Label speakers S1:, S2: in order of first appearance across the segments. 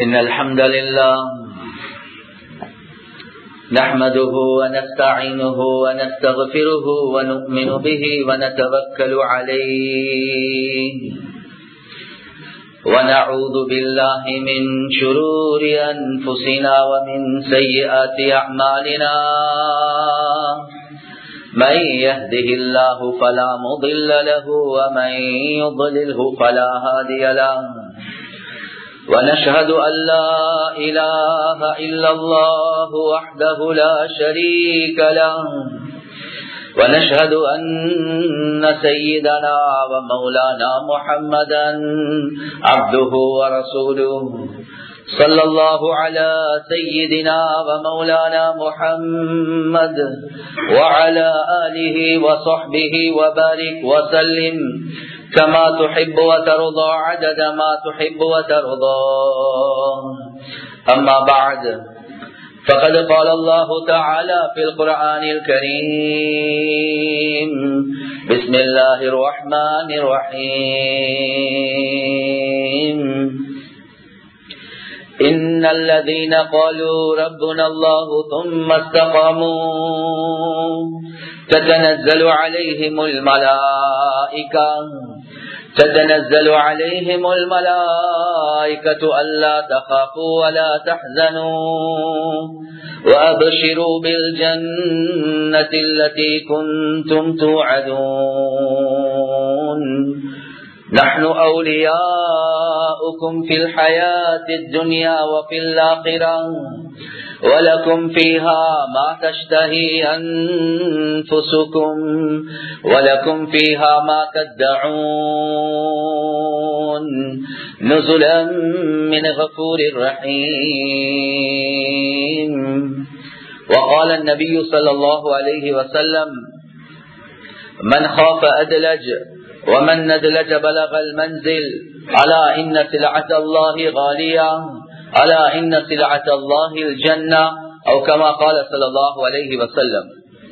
S1: إن الحمد لله نحمده ونستعينه ونستغفره ونؤمن به ونتوكل عليه ونعوذ بالله من شرور أنفسنا ومن سيئات أعمالنا من يهده الله فلا مضل له ومن يضلله فلا هادي له ونشهد أن لا إله إلا الله وحده لا شريك له ونشهد أن سيدنا ومولانا محمدا عبده ورسوله صلى الله على سيدنا ومولانا محمد وعلى آله وصحبه وبارك وسلم كما تحب وترضى عدد ما تحب وترضى أما بعد فقد قال الله تعالى في القرآن الكريم بسم الله الرحمن الرحيم إن الذين قالوا ربنا الله ثم استقاموا تتنزل عليهم الملائكة تتنزل عليهم الملائكة ألا تخافوا ولا تحزنوا وأبشروا بالجنة التي كنتم توعدون نحن أولياؤكم في الحياة الدنيا وفي الآخرة ولكم فيها ما تشتهي أنفسكم ولكم فيها ما تدعون نزلا من غفور رحيم وقال النبي صلى الله عليه وسلم من خاف أدلج ومن ندلج بلغ المنزل ألا إن سلعة الله غالية ألا إن سلعة الله الجنة أو كما قال صلى الله عليه وسلم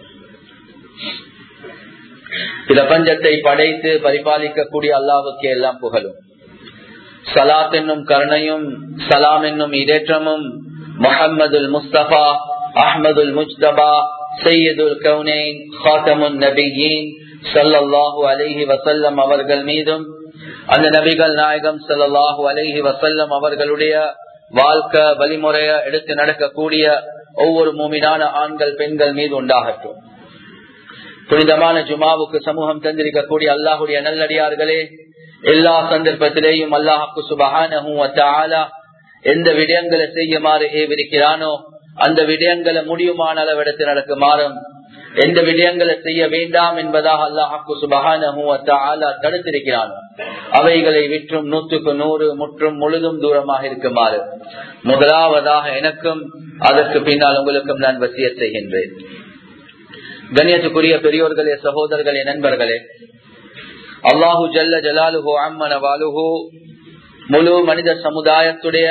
S1: பிரபஞ்சத்தை படைத்து பரிபாலிக்கக்கூடிய அல்லாவுக்கு எல்லாம் புகழும் சலாத் என்னும் கருணையும் சலாம் என்னும் இடேற்றமும் முகமதுல் முஸ்தபா அஹமதுல் முஜ்தபா சையதுல் கவுனேன் ஹாத்தமுன் நபியின் சல்லாஹூ அலஹி வசல்லம் அவர்கள் மீதும் அந்த நபிகள் நாயகம் சல்லாஹூ அலஹி வசல்லம் அவர்களுடைய வாழ்க்கை வழிமுறைய எடுத்து நடக்கக்கூடிய ஒவ்வொரு மூமினான ஆண்கள் பெண்கள் மீது உண்டாகட்டும் புனிதமான ஜுமாவுக்கு சமூகம் தந்திருக்கக்கூடிய அல்லாஹுடைய நல்லடியார்களே எல்லா சந்தர்ப்பத்திலேயும் அல்லாஹுக்கு சுபகான எந்த விடயங்களை செய்யுமாறு ஏவிருக்கிறானோ அந்த விடயங்களை முடியுமான அளவிடத்து நடக்குமாறும் எந்த விடயங்களை செய்ய வேண்டாம் என்பதாக அல்லாஹாக்கு சுபகான தடுத்திருக்கிறான் அவைகளை விற்றும் நூற்றுக்கு நூறு முற்றும் முழுதும் தூரமாக இருக்குமாறு முதலாவதாக எனக்கும் அதற்கு பின்னால் உங்களுக்கும் நான் வசிய செய்கின்றேன் கண்ணியத்துக்குரிய பெரியோர்களே சகோதரர்களே நண்பர்களே அல்லாஹு ஜல்ல ஜலாலுஹோ அம்மன வாலுஹோ முழு மனித சமுதாயத்துடைய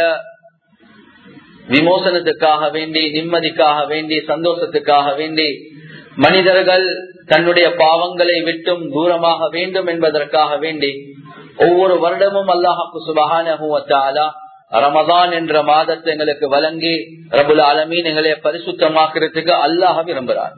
S1: விமோசனத்துக்காக வேண்டி நிம்மதிக்காக வேண்டி சந்தோஷத்துக்காக வேண்டி மனிதர்கள் தன்னுடைய பாவங்களை விட்டும் தூரமாக வேண்டும் என்பதற்காக வேண்டி ஒவ்வொரு வருடமும் அல்லாஹாக்கு சுபகான ரமதான் என்ற மாதத்தை எங்களுக்கு வழங்கி ரபுல் அலமீன் எங்களை பரிசுத்தமாக்குறதுக்கு அல்லாஹ விரும்புகிறார்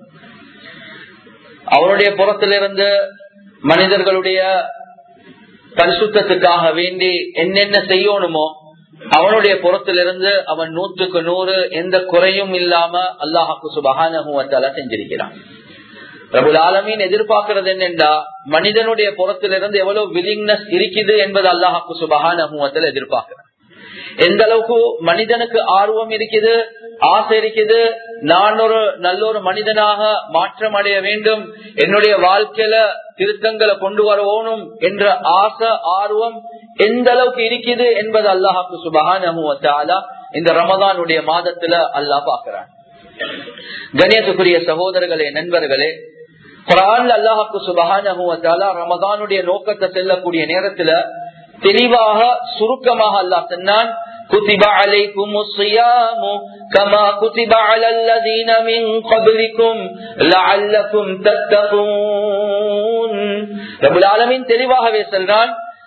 S1: அவருடைய புறத்திலிருந்து மனிதர்களுடைய பரிசுத்தத்துக்காக வேண்டி என்னென்ன செய்யணுமோ அவனுடைய புறத்திலிருந்து அவன் நூற்றுக்கு நூறு எந்த குறையும் இல்லாம அல்லாஹாக்கு சுபகான செஞ்சிருக்கிறான் பிரபுல் ஆலமீன் எதிர்பார்க்கிறது என்னென்றா மனிதனுடைய புறத்திலிருந்து எவ்வளவு வில்லிங்னஸ் இருக்குது என்பது அல்லாஹாக்கு சுபகான எதிர்பார்க்கிறான் எந்த அளவுக்கு மனிதனுக்கு ஆர்வம் இருக்குது ஆசை இருக்குது நான் ஒரு நல்ல ஒரு மனிதனாக மாற்றம் அடைய வேண்டும் என்னுடைய வாழ்க்கையில திருத்தங்களை கொண்டு வரணும் என்ற ஆசை ஆர்வம் எந்த அளவுக்கு இருக்குது என்பது அல்லாஹாக்கு சுபகான இந்த ரமதானுடைய மாதத்துல அல்லாஹ் பாக்குறான் கணேசக்குரிய சகோதரர்களே நண்பர்களே குரான் அல்லாஹாக்கு சுபகான ரமதானுடைய நோக்கத்தை செல்லக்கூடிய நேரத்துல தெளிவாக சுருக்கமாக அல்லாஹ் சொன்னான் كتب عليكم الصيام كما كتب على الذين من قبلكم لعلكم تتقون رب العالمين தெளிவாகவே சொல்றான்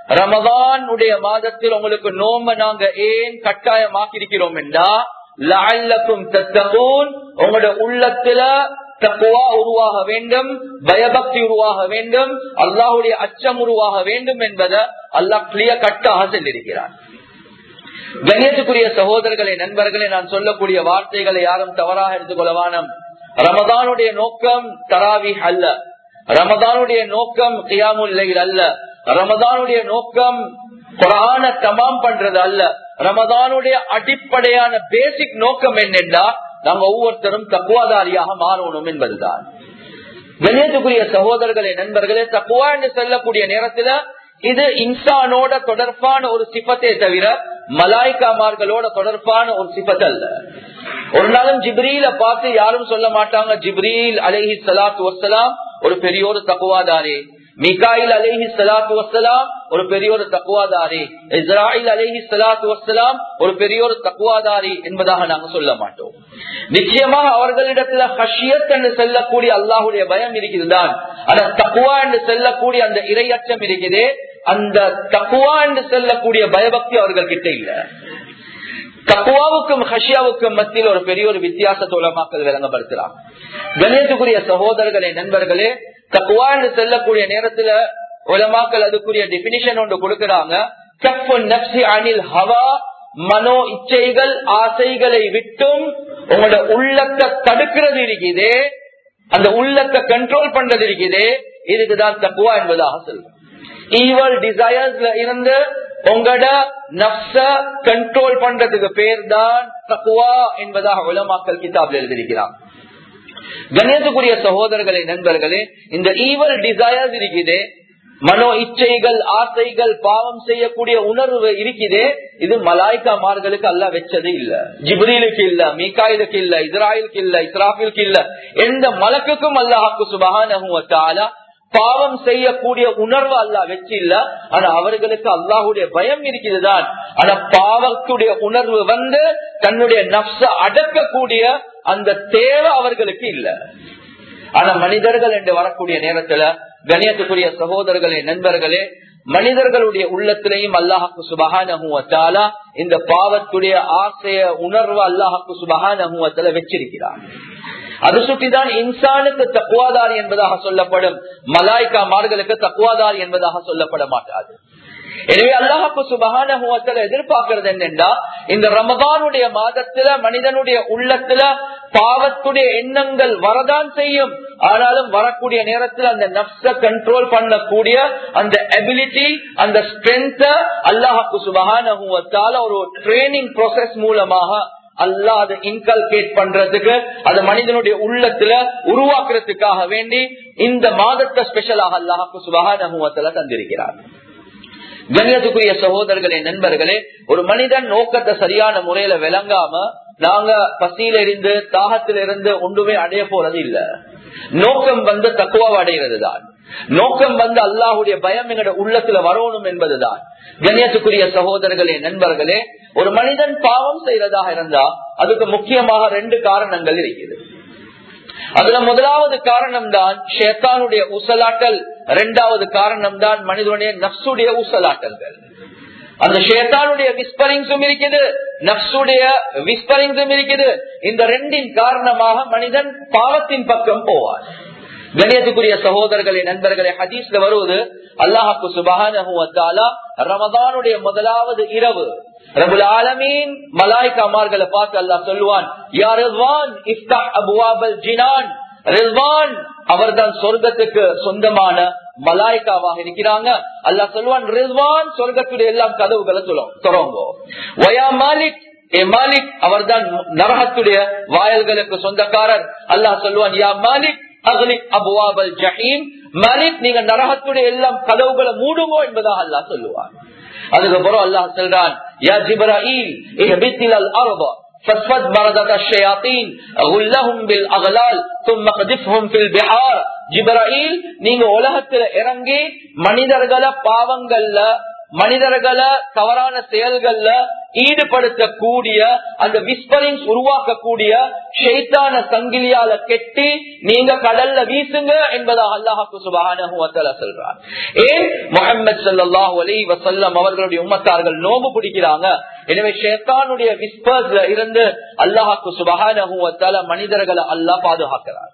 S1: ரமதானுடைய மாதத்தில் உங்களுக்கு நோம்ப நாங்க ஏன் கட்டாயமாக்கிருக்கிறோம் என்றா லஅல்லக்கும் தத்தகூன் உங்களோட உள்ளத்துல தக்குவா உருவாக வேண்டும் பயபக்தி உருவாக வேண்டும் அல்லாஹுடைய அச்சம் உருவாக வேண்டும் என்பதை அல்லாஹ் கிளியர் கட்டாக சொல்லியிருக்கிறார் கண்ணியத்துக்குரிய சகோதரர்களை நண்பர்களே நான் சொல்லக்கூடிய வார்த்தைகளை யாரும் தவறாக எடுத்துக்கொள்ளவானம் ரமதானுடைய நோக்கம் தராவி அல்ல ரமதானுடைய நோக்கம் கியாமுல் லைல் அல்ல ரமதானுடைய நோக்கம் குரான தமாம் பண்றது அல்ல ரமதானுடைய அடிப்படையான பேசிக் நோக்கம் என்னென்றா நாங்க ஒவ்வொருத்தரும் தக்குவாதாரியாக மாறணும் என்பதுதான் கண்ணியத்துக்குரிய சகோதரர்களே நண்பர்களே தக்குவா என்று சொல்லக்கூடிய நேரத்துல இது இன்சானோட தொடர்பான ஒரு சிப்பத்தை தவிர மலாய்காமார்களோட தொடர்பான ஒரு சிப்பத் அல்ல ஒரு நாளும் ஜிப்ரீல பார்த்து யாரும் சொல்ல மாட்டாங்க ஜிப்ரீல் அலஹி சலாத்து வசலாம் ஒரு பெரிய ஒரு தக்குவாதாரி மிகாயில் அலேஹி சலாத்து வசலாம் ஒரு பெரிய ஒரு தக்குவாதாரி இஸ்ராயில் அலேஹி சலாத்து வசலாம் ஒரு பெரிய ஒரு தக்குவாதாரி என்பதாக நாங்க சொல்ல மாட்டோம் நிச்சயமாக அவர்களிடத்துல ஹஷியத் என்று செல்லக்கூடிய அல்லாஹுடைய பயம் இருக்குதுதான் அந்த தக்குவா என்று செல்லக்கூடிய அந்த இரையச்சம் இருக்குதே அந்த தக்குவா என்று செல்லக்கூடிய பயபக்தி அவர்கள் கிட்ட இல்ல தக்குவாவுக்கும் ஹஷியாவுக்கும் மத்தியில் ஒரு பெரிய ஒரு வித்தியாசத்தோட மக்கள் விளங்கப்படுத்தலாம் கணேசக்குரிய சகோதரர்களே நண்பர்களே தக்குவா என்று செல்லக்கூடிய நேரத்துல உலமாக்கள் அதுக்குரிய டெபினிஷன் ஒன்று கொடுக்கிறாங்க அனில் ஹவா மனோ இச்சைகள் ஆசைகளை விட்டும் உங்களோட உள்ளத்தை தடுக்கிறது இருக்குதே அந்த உள்ளத்தை கண்ட்ரோல் பண்றது இருக்குதே இதுக்குதான் தக்குவா என்பதாக சொல்லும் ஈவல் டிசையர்ஸ்ல இருந்து உங்களோட நப்ச கண்ட்ரோல் பண்றதுக்கு பேர் தான் தக்குவா என்பதாக உலமாக்கல் கிதாப்ல எழுதியிருக்கிறான் கணேசக்குரிய சகோதரர்களே நண்பர்களே இந்த ஈவல் டிசையர்ஸ் இருக்குதே மனோ இச்சைகள் ஆசைகள் பாவம் செய்யக்கூடிய உணர்வு இருக்குதே இது மலாய்க்காமார்களுக்கு அல்ல வச்சது இல்ல ஜிப்ரீலுக்கு இல்ல மீகாயிலுக்கு இல்ல இஸ்ராயலுக்கு இல்ல இஸ்ராஃபிலுக்கு இல்ல எந்த மலக்குக்கும் அல்லாஹாக்கு சுபகான பாவம் செய்யக்கூடிய உணர்வு அல்லா வச்சு இல்ல ஆனா அவர்களுக்கு அல்லாஹுடைய பயம் இருக்குதுதான் ஆனா பாவத்துடைய உணர்வு வந்து தன்னுடைய நப்ச அடக்கக்கூடிய அந்த தேவை அவர்களுக்கு இல்ல ஆனா மனிதர்கள் என்று வரக்கூடிய நேரத்துல கணியத்துக்குரிய சகோதரர்களே நண்பர்களே மனிதர்களுடைய உள்ளத்திலையும் அல்லாஹாக்கு சுபகான இந்த பாவத்துடைய ஆசைய உணர்வு அல்லாஹாக்கு சுபகான வச்சிருக்கிறார் அது சுற்றிதான் இன்சானுக்கு தக்குவாதாரி என்பதாக சொல்லப்படும் மலாய்க்கா மார்களுக்கு தக்குவாதாரி என்பதாக சொல்லப்பட மாட்டாது எனவே அல்லாஹாக்கு சுபகான எதிர்பார்க்கிறது என்னென்றா இந்த ரமதானுடைய மாதத்துல மனிதனுடைய உள்ளத்துல பாவத்துடைய எண்ணங்கள் வரதான் செய்யும் ஆனாலும் வரக்கூடிய நேரத்தில் அந்த நப்ச கண்ட்ரோல் பண்ணக்கூடிய அந்த எபிலிட்டி அந்த ஸ்ட்ரென்த் அல்லாஹாக்கு சுபகான ஒரு ட்ரைனிங் ப்ரோசஸ் மூலமாக அல்லா அதை இன்கல்கேட் பண்றதுக்கு அது மனிதனுடைய உள்ளத்துல உருவாக்குறதுக்காக வேண்டி இந்த மாதத்தை ஸ்பெஷலாக அல்லாஹாக்கு சுபகான தந்திருக்கிறார் கண்ணியத்துக்குரிய சகோதரர்களே நண்பர்களே ஒரு மனிதன் நோக்கத்தை சரியான முறையில விளங்காம நாங்க பசியில இருந்து தாகத்தில இருந்து ஒன்றுமே அடைய போறது இல்ல நோக்கம் வந்து தக்குவாவை அடைகிறது தான் நோக்கம் வந்து அல்லாஹுடைய பயம் எங்களோட உள்ளத்துல வரணும் என்பதுதான் கண்ணியத்துக்குரிய சகோதரர்களே நண்பர்களே ஒரு மனிதன் பாவம் செய்யறதாக இருந்தா அதுக்கு முக்கியமாக ரெண்டு காரணங்கள் இருக்குது அதுல முதலாவது காரணம் தான் ஷேத்தானுடைய ஊசலாட்டல் இரண்டாவது காரணம் தான் மனிதனுடைய நப்சுடைய ஊசலாட்டல்கள் அந்த ஷேத்தானுடைய விஸ்பரிங்ஸும் இருக்குது நப்சுடைய விஸ்பரிங்ஸும் இருக்குது இந்த ரெண்டின் காரணமாக மனிதன் பாவத்தின் பக்கம் போவார் கணியத்துக்குரிய சகோதரர்களே நண்பர்களே ஹதீஸ்ல வருவது அல்லாஹாக்கு சுபகான ரமதானுடைய முதலாவது இரவு ரபுல் ஆலமீன் மலாய்க்காமார்களை பார்த்து அல்லாஹ் சொல்லுவான் யார் அபுவாபல் ஜினான் ரில்வான் அவர்தான் சொர்க்கத்துக்கு சொந்தமான மலாய்க்காவாக இருக்கிறாங்க அல்லா சொல்லுவான் ரில்வான் சொர்க்கத்துடைய எல்லாம் கதவுகளை தொடங்கோ வயா மாலிக் ஏ மாலிக் அவர்தான் நரகத்துடைய வாயல்களுக்கு சொந்தக்காரர் அல்லாஹ் சொல்லுவான் யா மாலிக் அகலிக் அபுவாபல் ஜஹீம் மாலிக் நீங்க நரகத்துடைய எல்லாம் கதவுகளை மூடுங்கோ என்பதாக அல்லாஹ் சொல்லுவான் அதுக்கப்புறம் அல்லாஹ் சொல்றான் யா ஜிப்ராயில் இஹ்பித்தில் அல் அர்ض فاسفد مردة الشياطين غلهم بالاغلال ثم قذفهم في البحار ஜிப்ராயில் நீங்க உலகத்துல இறங்கி மனிதர்களை பாவங்கள்ல மனிதர்களை தவறான செயல்கள்ல ஈடுபடுத்தக்கூடிய அந்த விஸ்பரிங்ஸ் உருவாக்கக்கூடிய ஷெய்தான சங்கிலியால கெட்டி நீங்க கடல்ல வீசுங்க என்பதாக அல்லாஹாக்கு சுபகான சொல்றார் ஏன் முகமது சல்லாஹூ அலி வசல்லம் அவர்களுடைய உம்மத்தார்கள் நோம்பு பிடிக்கிறாங்க எனவே ஷேத்தானுடைய விஸ்பர்ஸ்ல இருந்து அல்லாஹாக்கு சுபகான மனிதர்களை அல்லாஹ் பாதுகாக்கிறார்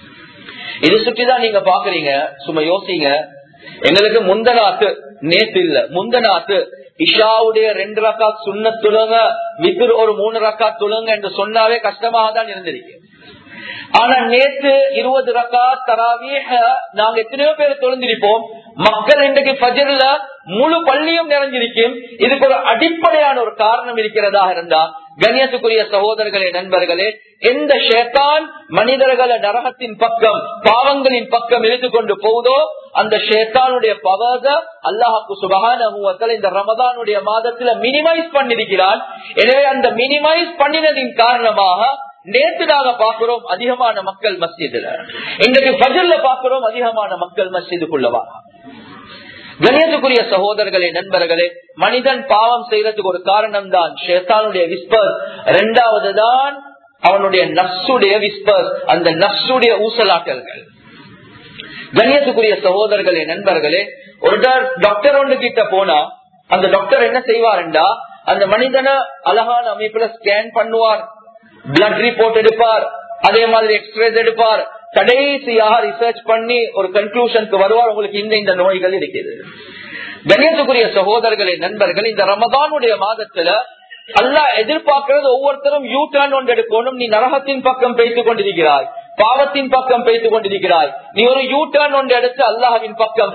S1: இது சுற்றிதான் நீங்க பாக்குறீங்க சும்மா யோசிங்க எங்களுக்கு முந்தநாத்து நேத்து இல்ல முந்தநாத்து இஷாவுடைய ரெண்டு ரக்கா சுண்ண துளுங்க வித்திரு ஒரு மூணு ரக்கா துளுங்க என்று சொன்னாவே கஷ்டமாக தான் இருந்திருக்கு ஆனா நேத்து இருபது ரக்கா தராவி நாங்க எத்தனையோ பேர் தொழுந்திருப்போம் மக்கள் இன்றைக்கு பஜர்ல முழு பள்ளியும் நிறைஞ்சிருக்கும் இதுக்கு ஒரு அடிப்படையான ஒரு காரணம் இருக்கிறதா இருந்தா கண்ணியத்துக்குரிய சகோதரர்களே நண்பர்களே எந்த ஷேத்தான் மனிதர்களை நரகத்தின் பக்கம் பாவங்களின் பக்கம் இழுத்து கொண்டு போகுதோ அந்த ஷேத்தானுடைய பவத அல்லாஹாக்கு சுபகான இந்த ரமதானுடைய மாதத்துல மினிமைஸ் பண்ணிருக்கிறான் எனவே அந்த மினிமைஸ் பண்ணினதின் காரணமாக நேற்று நாங்க பாக்குறோம் அதிகமான மக்கள் மஸ்ஜிதுல இன்றைக்கு பஜல்ல பாக்குறோம் அதிகமான மக்கள் மஸ்ஜிதுக்குள்ளவா கணியத்துக்குரிய சகோதரர்களே நண்பர்களே மனிதன் பாவம் செய்யறதுக்கு ஒரு காரணம் தான் ஷேத்தானுடைய விஸ்பர் இரண்டாவது தான் அவனுடைய நப்சுடைய விஸ்பர் அந்த நப்சுடைய ஊசலாட்டல்கள் கணியத்துக்குரிய சகோதரர்களே நண்பர்களே ஒரு டாக்டர் ஒன்று கிட்ட போனா அந்த டாக்டர் என்ன செய்வாருண்டா அந்த மனிதனை அழகான அமைப்புல ஸ்கேன் பண்ணுவார் பிளட் ரிப்போர்ட் எடுப்பார் அதே மாதிரி எக்ஸ்ரேஸ் எடுப்பார் கடைசியாக ரிசர்ச் பண்ணி ஒரு கன்க்ளூஷனுக்கு வருவார் உங்களுக்கு இந்த இந்த நோய்கள் இருக்குது கண்ணியத்துக்குரிய சகோதரர்களே நண்பர்கள் இந்த ரமதானுடைய மாதத்துல அல்லா எதிர்பார்க்கிறது ஒவ்வொருத்தரும் யூ டர்ன் ஒன்று எடுக்கணும் நீ நரகத்தின் பக்கம் பேசிக் கொண்டிருக்கிறாய் பாவத்தின் பக்கம் பேசிக் கொண்டிருக்கிறாய் நீ ஒரு யூ டர்ன் ஒன்று எடுத்து அல்லாஹின் பக்கம்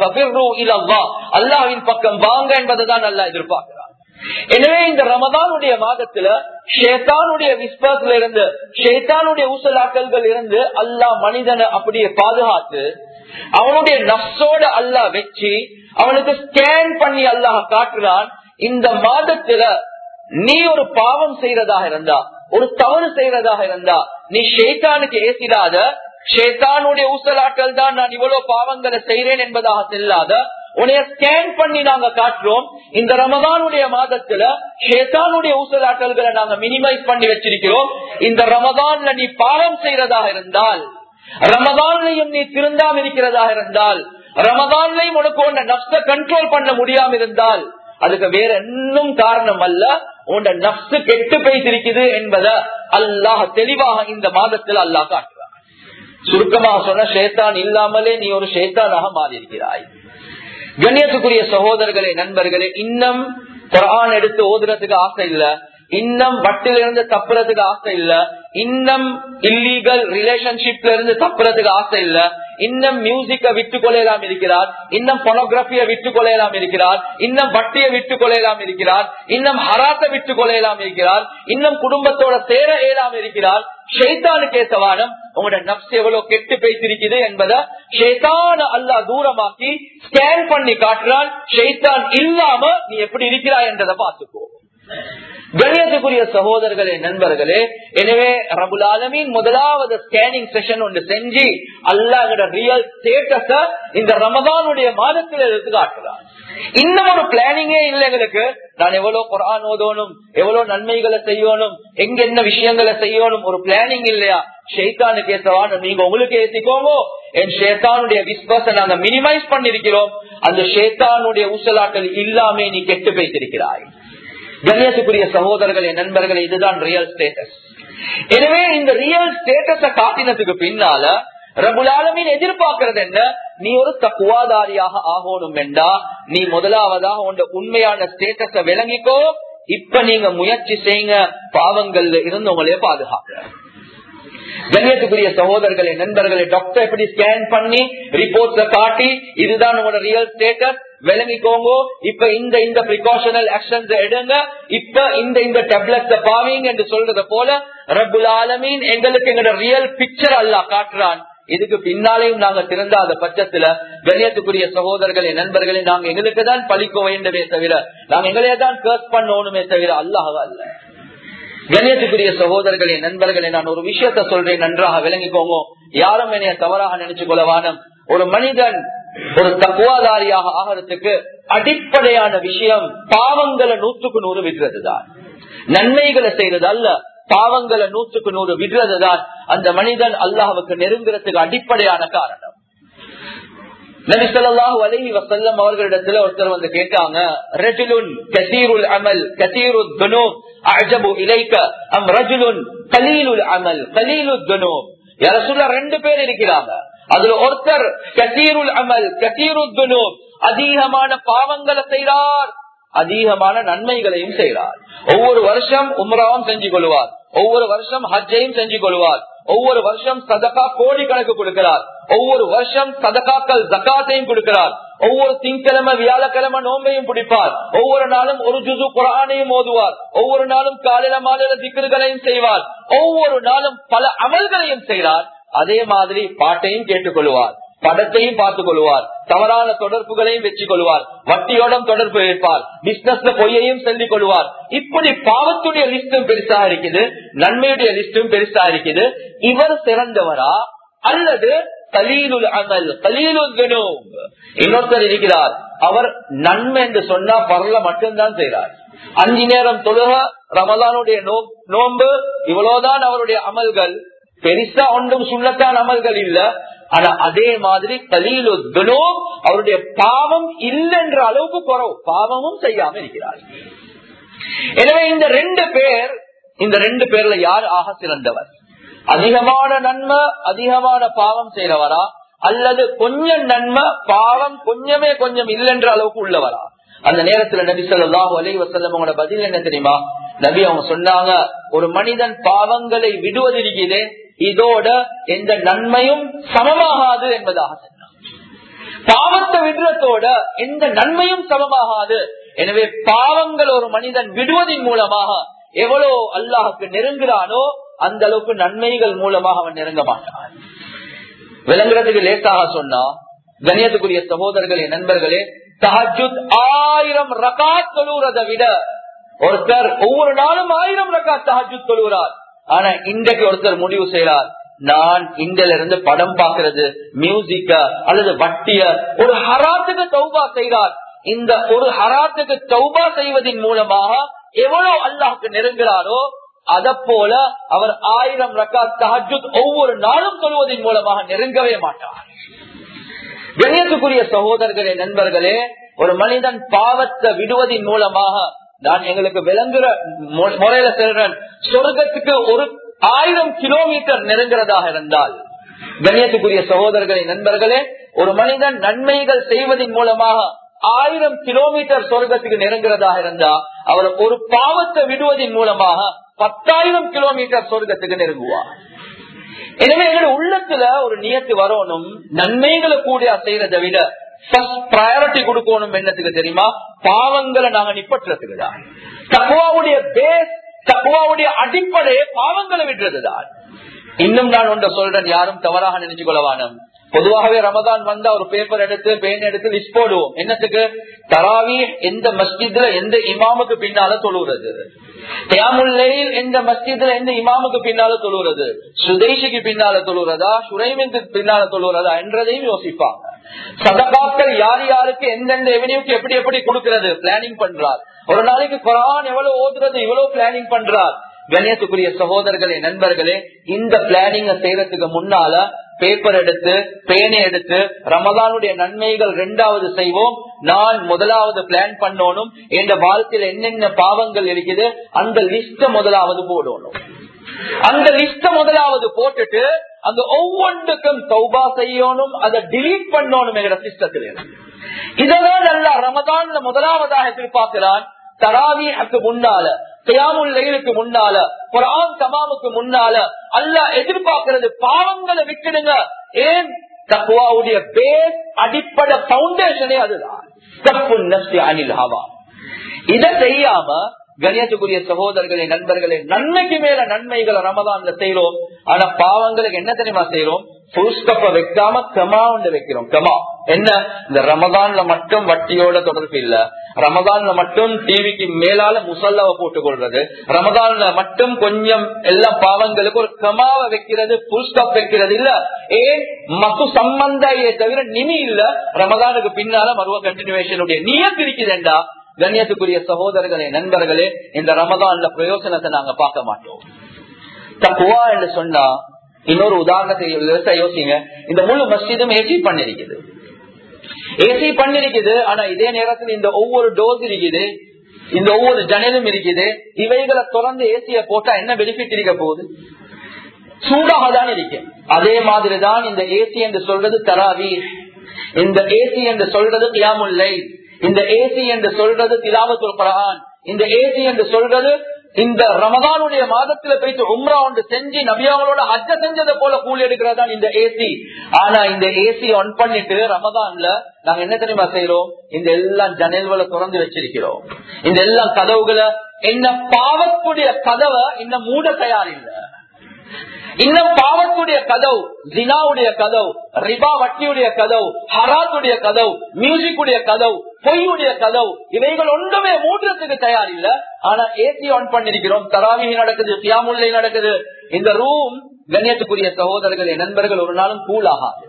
S1: அல்லாஹின் பக்கம் வாங்க என்பதை தான் அல்லா எதிர்பார்க்கிறார் எனவே இந்த ரமதானுடைய மாதத்துல ஷேத்தானுடைய விஸ்வாசத்துல இருந்து ஷேத்தானுடைய ஊசலாக்கல்கள் இருந்து அல்லாஹ் மனிதனை அப்படியே பாதுகாத்து அவனுடைய நப்சோட அல்லாஹ் வச்சு அவனுக்கு ஸ்கேன் பண்ணி அல்லாஹ் காட்டுறான் இந்த மாதத்துல நீ ஒரு பாவம் செய்யறதாக இருந்தா ஒரு தவறு செய்யறதாக இருந்தா நீ ஷேத்தானுக்கு ஏசிடாத ஷேத்தானுடைய ஊசலாட்டல் தான் நான் இவ்வளவு பாவங்களை செய்யறேன் என்பதாக செல்லாத உன்னைய ஸ்கேன் பண்ணி நாங்க காட்டுறோம் இந்த ரமதானுடைய மாதத்துல ஷேத்தானுடைய ஊசலாட்டல்களை நாங்க மினிமைஸ் பண்ணி வச்சிருக்கிறோம் இந்த ரமதான்ல நீ பாவம் செய்யறதாக இருந்தால் ரமதான்லையும் நீ திருந்தாம இருக்கிறதாக இருந்தால் ரமதான்லையும் உனக்கு உன்னை நப்ச கண்ட்ரோல் பண்ண முடியாம இருந்தால் அதுக்கு வேற இன்னும் காரணம் அல்ல உன் நப்சு கெட்டு போய்த்திருக்குது என்பதை அல்லாஹ் தெளிவாக இந்த மாதத்தில் அல்லாஹ் காட்டுறான் சுருக்கமாக சொன்ன ஷேத்தான் இல்லாமலே நீ ஒரு ஷேத்தானாக மாறி இருக்கிறாய் கண்ணியத்துக்குரிய சகோதரர்களே நண்பர்களே இன்னும் குரான் எடுத்து ஓதுறதுக்கு ஆசை இல்ல இன்னும் வட்டிலிருந்து தப்புறதுக்கு ஆசை இல்ல இன்னும் இல்லீகல் ரிலேஷன்ஷிப்ல இருந்து தப்புறதுக்கு ஆசை இல்ல இன்னும் மியூசிக்க விட்டு கொள்ளலாம் இருக்கிறார் இன்னும் பொனோகிராபிய விட்டு கொள்ளலாம் இருக்கிறார் இன்னும் வட்டியை விட்டு கொள்ளலாம் இருக்கிறார் இன்னும் ஹராத்தை விட்டு கொள்ளலாம் இருக்கிறார் இன்னும் குடும்பத்தோட சேர இயலாம இருக்கிறார் ஷைத்தானு கேசவானம் உங்களோட நப்ஸ் எவ்வளவு கெட்டு பேசிருக்குது என்பதை ஷைத்தான அல்லா தூரமாக்கி ஸ்கேன் பண்ணி காட்டுறான் ஷைத்தான் இல்லாம நீ எப்படி இருக்கிறாய் என்றதை பார்த்துக்கோ கணியத்துக்குரிய சகோதரர்களே நண்பர்களே எனவே ரபுல் ஆலமின் முதலாவது ஸ்கேனிங் செஷன் ஒன்று செஞ்சு அல்லாஹோட ரியல் ஸ்டேட்டஸ இந்த ரமதானுடைய மாதத்தில் எடுத்து காட்டுறான் இன்னும் ஒரு பிளானிங்கே இல்லை எங்களுக்கு நான் எவ்வளவு குரான் ஓதணும் எவ்வளவு நன்மைகளை செய்யணும் எங்க என்ன விஷயங்களை செய்யணும் ஒரு பிளானிங் இல்லையா ஷெய்தானுக்கு ஏற்றவான நீங்க உங்களுக்கு ஏற்றிக்கோங்க என் ஷேத்தானுடைய விஸ்வாச நாங்க மினிமைஸ் பண்ணிருக்கிறோம் அந்த ஷேத்தானுடைய ஊசலாட்டல் இல்லாமே நீ கெட்டு பேசிருக்கிறாய் கண்ணியத்துக்குரிய சகோதரர்களே நண்பர்களே இதுதான் ரியல் ஸ்டேட்டஸ் எனவே இந்த ரியல் ஸ்டேட்டஸ காட்டினதுக்கு பின்னால ரபுலாலமின் எதிர்பார்க்கறது என்ன நீ ஒரு தக்குவாதாரியாக ஆகணும் என்றா நீ முதலாவதாக உண்ட உண்மையான ஸ்டேட்டஸ விளங்கிக்கோ இப்ப நீங்க முயற்சி செய்யுங்க பாவங்கள்ல இருந்து உங்களையே பாதுகாக்க கண்ணியத்துக்குரிய சகோதரர்களே நண்பர்களே டாக்டர் எப்படி ஸ்கேன் பண்ணி ரிப்போர்ட்ஸ காட்டி இதுதான் உங்களோட ரியல் ஸ்டேட்டஸ் விளங்கிக்கோங்க இப்ப இந்த இந்த பிரிகாஷனல் ஆக்ஷன்ஸ் எடுங்க இப்ப இந்த இந்த டேப்லெட்ஸ் பாவீங்க என்று சொல்றத போல ரபுல் ஆலமீன் எங்களுக்கு எங்களோட ரியல் பிக்சர் அல்லா காட்டுறான் இதுக்கு பின்னாலேயும் நாங்க திறந்தாத பட்சத்துல கண்ணியத்துக்குரிய சகோதரர்களே நண்பர்களே நாங்க எங்களுக்கு தான் பழிக்க வேண்டுமே தவிர நாங்க எங்களையே தான் கேர்ஸ் பண்ணணுமே தவிர அல்லாஹ் அல்ல கண்ணியத்துக்குரிய சகோதரர்களே நண்பர்களே நான் ஒரு விஷயத்த சொல்றேன் நன்றாக விளங்கிக்கோங்க யாரும் என்னைய தவறாக நினைச்சு கொள்ளவானம் ஒரு மனிதன் ஒரு தக்குவாதாரியாக ஆகிறதுக்கு அடிப்படையான விஷயம் பாவங்களை நூற்றுக்கு நூறு விடுறது தான் நன்மைகளை செய்யறது அல்ல பாவங்களை நூற்றுக்கு நூறு விடுறதுதான் அந்த மனிதன் அல்லாஹுக்கு நெருங்குறதுக்கு அடிப்படையான காரணம் நபி ஸல்லல்லாஹு அலைஹி வஸல்லம் அவர்களிடத்துல ஒருத்தர் வந்து கேட்டாங்க ரஜுலுன் கசீருல் அமல் கசீருத் துனூப் அஜபு இலைக்க அம் ரஜுலுன் கலீலுல் அமல் கலீலுத் துனூப் யா ரசூலுல்லாஹ் ரெண்டு பேர் இருக்கிறாங்க அதுல ஒருத்தர் கசீருல் அமல் கசீருத் துனூப் அதிகமான பாவங்களை செய்றார் அதிகமான நன்மைகளையும் செய்கிறார் ஒவ்வொரு வருஷம் உம்ராவும் செஞ்சு கொள்வார் ஒவ்வொரு வருஷம் ஹஜ்ஜையும் செஞ்சு கொள்வார் ஒவ்வொரு வருஷம் சதகா கோடி கணக்கு கொடுக்கிறார் ஒவ்வொரு வருஷம் சதகாக்கள் ஜக்காத்தையும் கொடுக்கிறார் ஒவ்வொரு திங்கிழமை வியாழக்கிழமை நோம்பையும் பிடிப்பார் ஒவ்வொரு நாளும் ஒரு ஜுசு குரானையும் ஓதுவார் ஒவ்வொரு நாளும் காலையில மாலையில திக்கர்களையும் செய்வார் ஒவ்வொரு நாளும் பல அமல்களையும் செய்கிறார் அதே மாதிரி பாட்டையும் கேட்டுக்கொள்வார் படத்தையும் பார்த்துக் கொள்வார் தவறான தொடர்புகளையும் வச்சுக் கொள்வார் வட்டியோடம் தொடர்பு வைப்பார் பிசினஸ்ல பொய்யையும் சொல்லிக் கொள்வார் இப்படி பாவத்துடைய லிஸ்டும் பெருசா இருக்குது நன்மையுடைய லிஸ்டும் பெருசா இருக்குது இவர் சிறந்தவரா அல்லது கலீலுல் அமல் கலீலுல் துனூப் இன்னொருத்தர் இருக்கிறார் அவர் நன்மை என்று சொன்னா பரல மட்டும்தான் செய்கிறார் அஞ்சு நேரம் தொழுக ரமலானுடைய நோன்பு இவ்வளவுதான் அவருடைய அமல்கள் பெருசா ஒன்றும் சொல்லத்தான் அமல்கள் இல்ல ஆனா அதே மாதிரி கலீலு துனூப் அவருடைய பாவம் இல்லைன்ற அளவுக்கு குறவு பாவமும் செய்யாம இருக்கிறார் எனவே இந்த ரெண்டு பேர் இந்த ரெண்டு பேர்ல யார் ஆக சிறந்தவர் அதிகமான நன்மை அதிகமான பாவம் செய்யறவரா அல்லது கொஞ்சம் நன்மை பாவம் கொஞ்சமே கொஞ்சம் இல்லைன்ற அளவுக்கு உள்ளவரா அந்த நேரத்துல நபி சொல்லாஹு அலி வசல்லமோட பதில் என்ன தெரியுமா நபி அவங்க சொன்னாங்க ஒரு மனிதன் பாவங்களை விடுவதிருக்கிறே இதோட எந்த நன்மையும் சமமாகாது என்பதாக சொன்னாங்க பாவத்தை விடுறதோட எந்த நன்மையும் சமமாகாது எனவே பாவங்கள் ஒரு மனிதன் விடுவதன் மூலமாக எவ்வளவு அல்லாஹுக்கு நெருங்குறானோ அந்த அளவுக்கு நன்மைகள் மூலமாக அவன் நெருங்க மாட்டான் விளங்குறதுக்கு லேட்டாக சொன்னா கணியத்துக்குரிய சகோதரர்களே நண்பர்களே தஹஜுத் ஆயிரம் ரகாத் தொழுறதை விட ஒருத்தர் ஒவ்வொரு நாளும் ஆயிரம் ரகாத் தஹஜுத் தொழுகிறார் ஆனா இன்றைக்கு ஒருத்தர் முடிவு செய்யறார் நான் இந்தில இருந்து படம் பாக்குறது மியூசிக்க அல்லது வட்டிய ஒரு ஹராத்துக்கு தௌபா செய்கிறார் இந்த ஒரு ஹராத்துக்கு தௌபா செய்வதன் மூலமாக எவ்வளவு அல்லாஹுக்கு நெருங்குகிறாரோ அத போல அவர் ஆயிரம் ரக்காத் தஹஜுத் ஒவ்வொரு நாளும் சொல்வதன் மூலமாக நெருங்கவே மாட்டார் கணியத்துக்குரிய சகோதரர்களே நண்பர்களே ஒரு மனிதன் பாவத்தை விடுவதன் மூலமாக நான் எங்களுக்கு விளங்குற முறையில சொல்றேன் சொர்க்கத்துக்கு ஒரு ஆயிரம் கிலோமீட்டர் நெருங்குறதாக இருந்தால் கண்ணியத்துக்குரிய சகோதரர்களே நண்பர்களே ஒரு மனிதன் நன்மைகள் செய்வதன் மூலமாக ஆயிரம் கிலோமீட்டர் சொர்க்கத்துக்கு நெருங்குறதாக இருந்தா அவர் ஒரு பாவத்தை விடுவதன் மூலமாக பத்தாயிரம் கிலோமீட்டர் சொர்க்கத்துக்கு நெருங்குவார் எனவே எங்களுடைய உள்ளத்துல ஒரு நியத்து வரணும் நன்மைகளை கூட செய்யறதை விட ப்ரையாரிட்டி கொடுக்கணும் என்னத்துக்கு தெரியுமா பாவங்களை நாங்க நிப்பற்றுறதுக்கு தான் தக்குவாவுடைய பேஸ் தக்குவாவுடைய அடிப்படையே பாவங்களை விடுறதுதான் இன்னும் நான் ஒன்றை சொல்றேன் யாரும் தவறாக நினைச்சு கொள்ளவானம் பொதுவாகவே ரமதான் வந்தா ஒரு பேப்பர் எடுத்து பெயின் எடுத்து லிஸ்ட் போடுவோம் என்னத்துக்கு தராவி எந்த மஸ்ஜித்ல எந்த இமாமுக்கு பின்னால தொழுகிறது தியாமுல்லையில் எந்த மஸ்ஜித்ல எந்த இமாமுக்கு பின்னால தொழுகிறது சுதேஷிக்கு பின்னால தொழுகிறதா சுரைமிக்கு பின்னால தொழுகிறதா என்றதையும் யோசிப்பாங்க சதகாக்கள் யார் யாருக்கு எந்தெந்த எவனியூக்கு எப்படி எப்படி கொடுக்கிறது பிளானிங் பண்றார் ஒரு நாளைக்கு குரான் எவ்வளவு ஓதுறது இவ்வளவு பிளானிங் பண்றார் கண்ணியத்துக்குரிய சகோதரர்களே நண்பர்களே இந்த பிளானிங்க செய்யறதுக்கு முன்னால பேப்பர் எடுத்து பேனை எடுத்து ரமதானுடைய நன்மைகள் ரெண்டாவது செய்வோம் நான் முதலாவது பிளான் பண்ணணும் என்ற வாழ்க்கையில என்னென்ன பாவங்கள் இருக்குது அந்த லிஸ்ட முதலாவது போடணும் அந்த லிஸ்ட முதலாவது போட்டுட்டு அந்த ஒவ்வொன்றுக்கும் சௌபா செய்யணும் அதை டிலீட் பண்ணணும் என்ற சிஸ்டத்தில் இதெல்லாம் நல்லா ரமதான்ல முதலாவதாக எதிர்பார்க்கிறான் தராவிக்கு முன்னால கியாமுல்லைலுக்கு முன்னால குரான் தமாமுக்கு முன்னால அல்ல எதிர்பார்க்கிறது பாவங்களை விட்டுடுங்க ஏன் தக்குவாவுடைய பேஸ் அடிப்படை பவுண்டேஷனே அதுதான் தப்பு நஷ்டி அனில் ஹவா இதை செய்யாம கணியத்துக்குரிய சகோதரர்களே நண்பர்களே நன்மைக்கு மேல நன்மைகளை ரமதான்ல செய்யறோம் ஆனா பாவங்களுக்கு என்ன தெரியுமா செய்யறோம் புஷ்கப்ப வைக்காம கமா ஒன்று வைக்கிறோம் கமா என்ன இந்த ரமதான்ல மட்டும் வட்டியோட தொடர்பு இல்ல ரமதான்ல மட்டும் டிவிக்கு மேலால முசல்லாவை போட்டுக் கொள்றது ரமதான்ல மட்டும் கொஞ்சம் எல்லா பாவங்களுக்கு ஒரு கமாவை வைக்கிறது புஷ்கப் வைக்கிறது இல்ல ஏன் மசு சம்பந்தையே தவிர நிமி இல்ல ரமதானுக்கு பின்னால மருவ கண்டினியூஷனுடைய நியத்து இருக்குதுண்டா கண்ணியத்துக்குரிய சகோதரர்களே நண்பர்களே இந்த ரமதான்ல பிரயோசனத்தை நாங்க பார்க்க மாட்டோம் தக்குவா என்று சொன்னா இன்னொரு உதாரணத்தை யோசிங்க இந்த முழு மஸ்ஜிதும் ஏசி பண்ணிருக்குது ஏசி பண்ணிருக்குது ஆனா இதே நேரத்தில் இந்த ஒவ்வொரு டோஸ் இருக்குது இந்த ஒவ்வொரு ஜன்னலும் இருக்குது இவைகளை தொடர்ந்து ஏசிய போட்டா என்ன பெனிஃபிட் இருக்க போகுது சூடாக தான் இருக்கு அதே மாதிரிதான் இந்த ஏசி என்று சொல்றது தராவி இந்த ஏசி என்று சொல்றது கியாமுல்லை இந்த ஏசி என்று சொல்றது திலாவத்துல் குரான் இந்த ஏசி என்று சொல்றது இந்த ரமதானுடைய மாதத்துல போயிட்டு உம்ரா ஒன்று செஞ்சு நபியாவங்களோட அஜ செஞ்சதை போல கூலி எடுக்கிறதா இந்த ஏசி ஆனா இந்த ஏசி ஆன் பண்ணிட்டு ரமதான்ல நாங்க என்ன தெரியுமா செய்யறோம் இந்த எல்லாம் ஜன்னல்களை திறந்து வச்சிருக்கிறோம் இந்த எல்லாம் கதவுகளை என்ன பாவக்கூடிய கதவை இன்னும் மூட தயாரில்லை இன்னும் பாவத்துடைய கதவு ஜினாவுடைய கதவு ரிபா வட்டியுடைய கதவு ஹராத்துடைய கதவு மியூசிக்குடைய கதவு பொய்யுடைய கதவு இவைகள் ஒன்றுமே மூடுறதுக்கு தயார் இல்ல ஆனா ஏசி ஆன் பண்ணிருக்கிறோம் தராவி நடக்குது தியாமுல்லை நடக்குது இந்த ரூம் கண்ணியத்துக்குரிய சகோதரர்களே நண்பர்கள் ஒரு நாளும் கூல் ஆகாது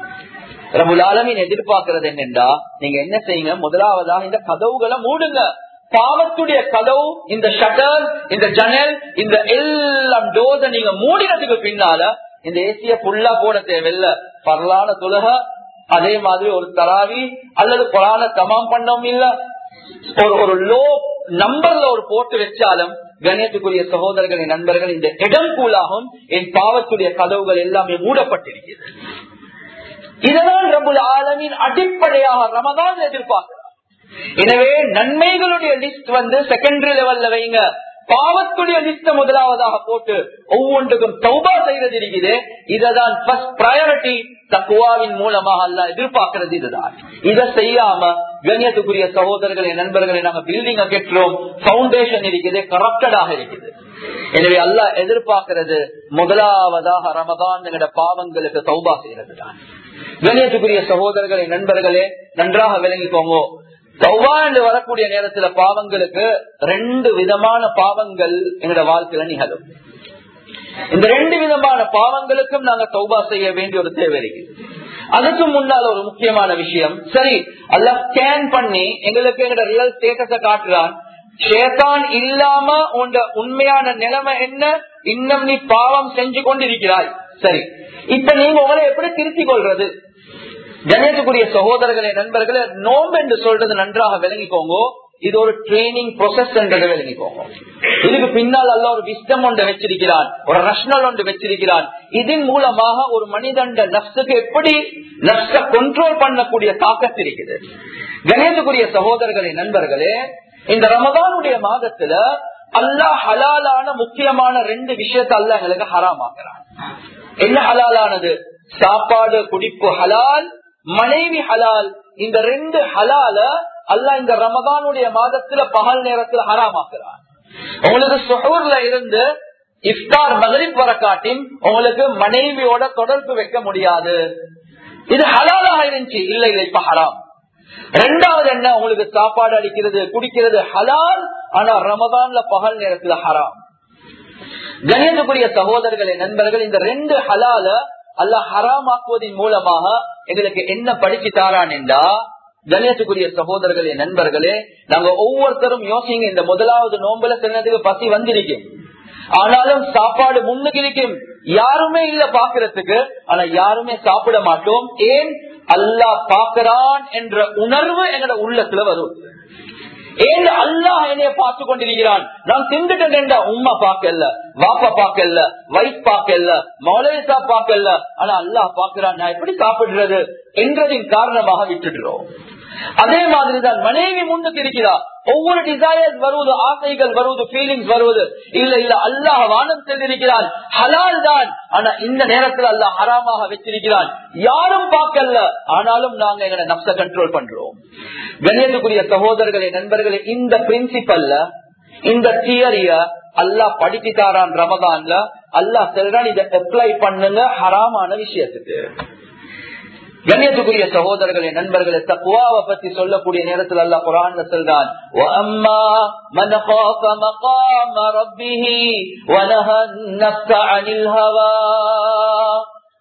S1: ரபுல் ஆலமின் எதிர்பார்க்கிறது என்னென்றா நீங்க என்ன செய்யுங்க முதலாவதாக இந்த கதவுகளை மூடுங்க பாவத்துடைய கதவு இந்த ஷட்டர் இந்த ஜன்னல் இந்த எல்லாம் டோஸ நீங்க மூடினதுக்கு பின்னால இந்த ஏசிய புல்லா போட தேவையில்ல பரலான துலக அதே மாதிரி ஒரு தராவி அல்லது புறான தமாம் பண்ணவும் இல்ல ஒரு ஒரு லோ நம்பர்ல ஒரு போட்டு வச்சாலும் கணேசத்துக்குரிய சகோதரர்களின் நண்பர்கள் இந்த இடம் கூலாகும் என் பாவத்துடைய கதவுகள் எல்லாமே மூடப்பட்டிருக்கிறது இதுதான் ரபுல் ஆலமின் அடிப்படையாக ரமதான் எதிர்பார்க்கிறார் எனவே நன்மைகளுடைய லிஸ்ட் வந்து செகண்டரி லெவல்ல வைங்க பாவத்துடைய லிஸ்ட முதலாவதாக போட்டு ஒவ்வொன்றுக்கும் சௌபா செய்யறது இருக்குது இததான் ப்ரையாரிட்டி தக்குவாவின் மூலமாக அல்ல எதிர்பார்க்கிறது இதுதான் இதை செய்யாம கண்ணியத்துக்குரிய சகோதரர்களை நண்பர்களை நாங்க பில்டிங் கட்டுறோம் பவுண்டேஷன் இருக்குது கரப்டடாக இருக்குது எனவே அல்ல எதிர்பார்க்கிறது முதலாவதாக ரமதான் எங்கட பாவங்களுக்கு சௌபா செய்யறது தான் கண்ணியத்துக்குரிய சகோதரர்களை நண்பர்களே நன்றாக விளங்கிக்கோங்க சௌபா என்று வரக்கூடிய நேரத்துல பாவங்களுக்கு ரெண்டு விதமான பாவங்கள் எங்களோட வாழ்க்கையில நிகழும் இந்த ரெண்டு விதமான பாவங்களுக்கும் நாங்க சௌபா செய்ய வேண்டிய ஒரு தேவை இருக்கு அதுக்கு முன்னால ஒரு முக்கியமான விஷயம் சரி அல்ல ஸ்கேன் பண்ணி எங்களுக்கு எங்களோட ரியல் ஸ்டேட்டஸ காட்டுறான் சேத்தான் இல்லாம உண்ட உண்மையான நிலைமை என்ன இன்னும் நீ பாவம் செஞ்சு கொண்டிருக்கிறாய் சரி இப்ப நீங்க உங்களை எப்படி திருத்திக் கொள்றது கணேசக்குரிய சகோதரர்களே நண்பர்களே நோம்பு என்று சொல்றது நன்றாக விளங்கிக்கோங்க இது ஒரு ட்ரைனிங் ப்ரொசஸ் என்றதை விளங்கிக்கோங்க இதுக்கு பின்னால் அல்ல ஒரு விஸ்டம் ஒன்று வச்சிருக்கிறான் ஒரு ரஷ்னல் ஒன்று வச்சிருக்கிறான் இதன் மூலமாக ஒரு மனிதண்ட நப்சுக்கு எப்படி நப்ச கண்ட்ரோல் பண்ணக்கூடிய தாக்கத்து இருக்குது கணேசக்குரிய சகோதரர்களே நண்பர்களே இந்த ரமதானுடைய மாதத்துல அல்லாஹ் ஹலாலான முக்கியமான ரெண்டு விஷயத்த அல்ல எங்களுக்கு ஹராமாக்குறான் என்ன ஹலாலானது சாப்பாடு குடிப்பு ஹலால் மனைவி ஹலால் இந்த ரெண்டு ஹலால அல்ல இந்த ரமதானுடைய மாதத்துல பகல் நேரத்துல ஹராமாக்குறான் உங்களுக்கு சுகூர்ல இருந்து இஃப்தார் மகரிப் வர காட்டின் உங்களுக்கு மனைவியோட தொடர்பு வைக்க முடியாது இது ஹலாலாக இருந்துச்சு இல்ல இல்ல இப்ப ஹராம் ரெண்டாவது என்ன உங்களுக்கு சாப்பாடு அடிக்கிறது குடிக்கிறது ஹலால் ஆனா ரமதான்ல பகல் நேரத்துல ஹராம் கணியத்துக்குரிய சகோதரர்களே நண்பர்கள் இந்த ரெண்டு ஹலால அல்ல ஹராமாக்குவதன் மூலமாக எங்களுக்கு என்ன படிச்சு தாரான் என்றா கணேசக்குரிய சகோதரர்களே நண்பர்களே நாங்க ஒவ்வொருத்தரும் யோசிங்க இந்த முதலாவது நோம்புல சின்னதுக்கு பசி வந்திருக்கும் ஆனாலும் சாப்பாடு முன்னுக்கு இருக்கும் யாருமே இல்ல பாக்குறதுக்கு ஆனா யாருமே சாப்பிட மாட்டோம் ஏன் அல்லாஹ் பாக்குறான் என்ற உணர்வு எங்களோட உள்ளத்துல வரும் ஏன் அல்லாஹ் என்னைய பார்த்து கொண்டிருக்கிறான் நான் திண்டுட்டேன் உம்மா பாக்கல வாப்பா பாக்கல வைஃப் பாக்கல மௌலேசா பாக்கல ஆனா அல்லாஹ் பாக்குறான் நான் எப்படி சாப்பிடுறது என்றதின் காரணமாக விட்டுடுறோம் அதே மாதிரிதான் மனைவி முன்னுக்கு இருக்கிறார் ஒவ்வொரு டிசையர்ஸ் வருவது ஆசைகள் வருவது ஃபீலிங்ஸ் வருவது இல்ல இல்ல அல்லாஹ் வானம் சென்றிருக்கிறான் ஹலால் தான் ஆனா இந்த நேரத்தில் அல்லாஹ் ஹராமாக வச்சிருக்கிறான் யாரும் பார்க்கல ஆனாலும் நாங்க எங்களை நப்ச கண்ட்ரோல் பண்றோம் கண்ணியத்துக்குரிய சகோதரர்களே நண்பர்களே இந்த பிரின்சிபல்ல இந்த தியரிய அல்லாஹ் படிச்சுட்டாரான் ரமதான்ல அல்லாஹ் செல்றான் இதை அப்ளை பண்ணுங்க ஹராமான விஷயத்துக்கு கண்ணியத்துக்குரிய சகோதரர்களே நண்பர்களே தக்குவாவை பத்தி சொல்லக்கூடிய நேரத்தில் அல்ல குரான் சொல்றான்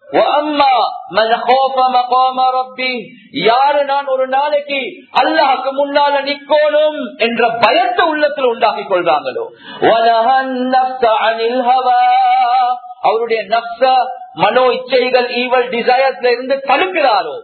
S1: யாரு நான் ஒரு நாளைக்கு அல்லாஹுக்கு முன்னால நிக்கோணும் என்ற பயத்தை உள்ளத்தில் உண்டாக்கி கொள்றாங்களோ அவருடைய நப்ச மனோ இச்சைகள் ஈவல் டிசையர்ஸ்ல இருந்து தடுக்கிறாரோ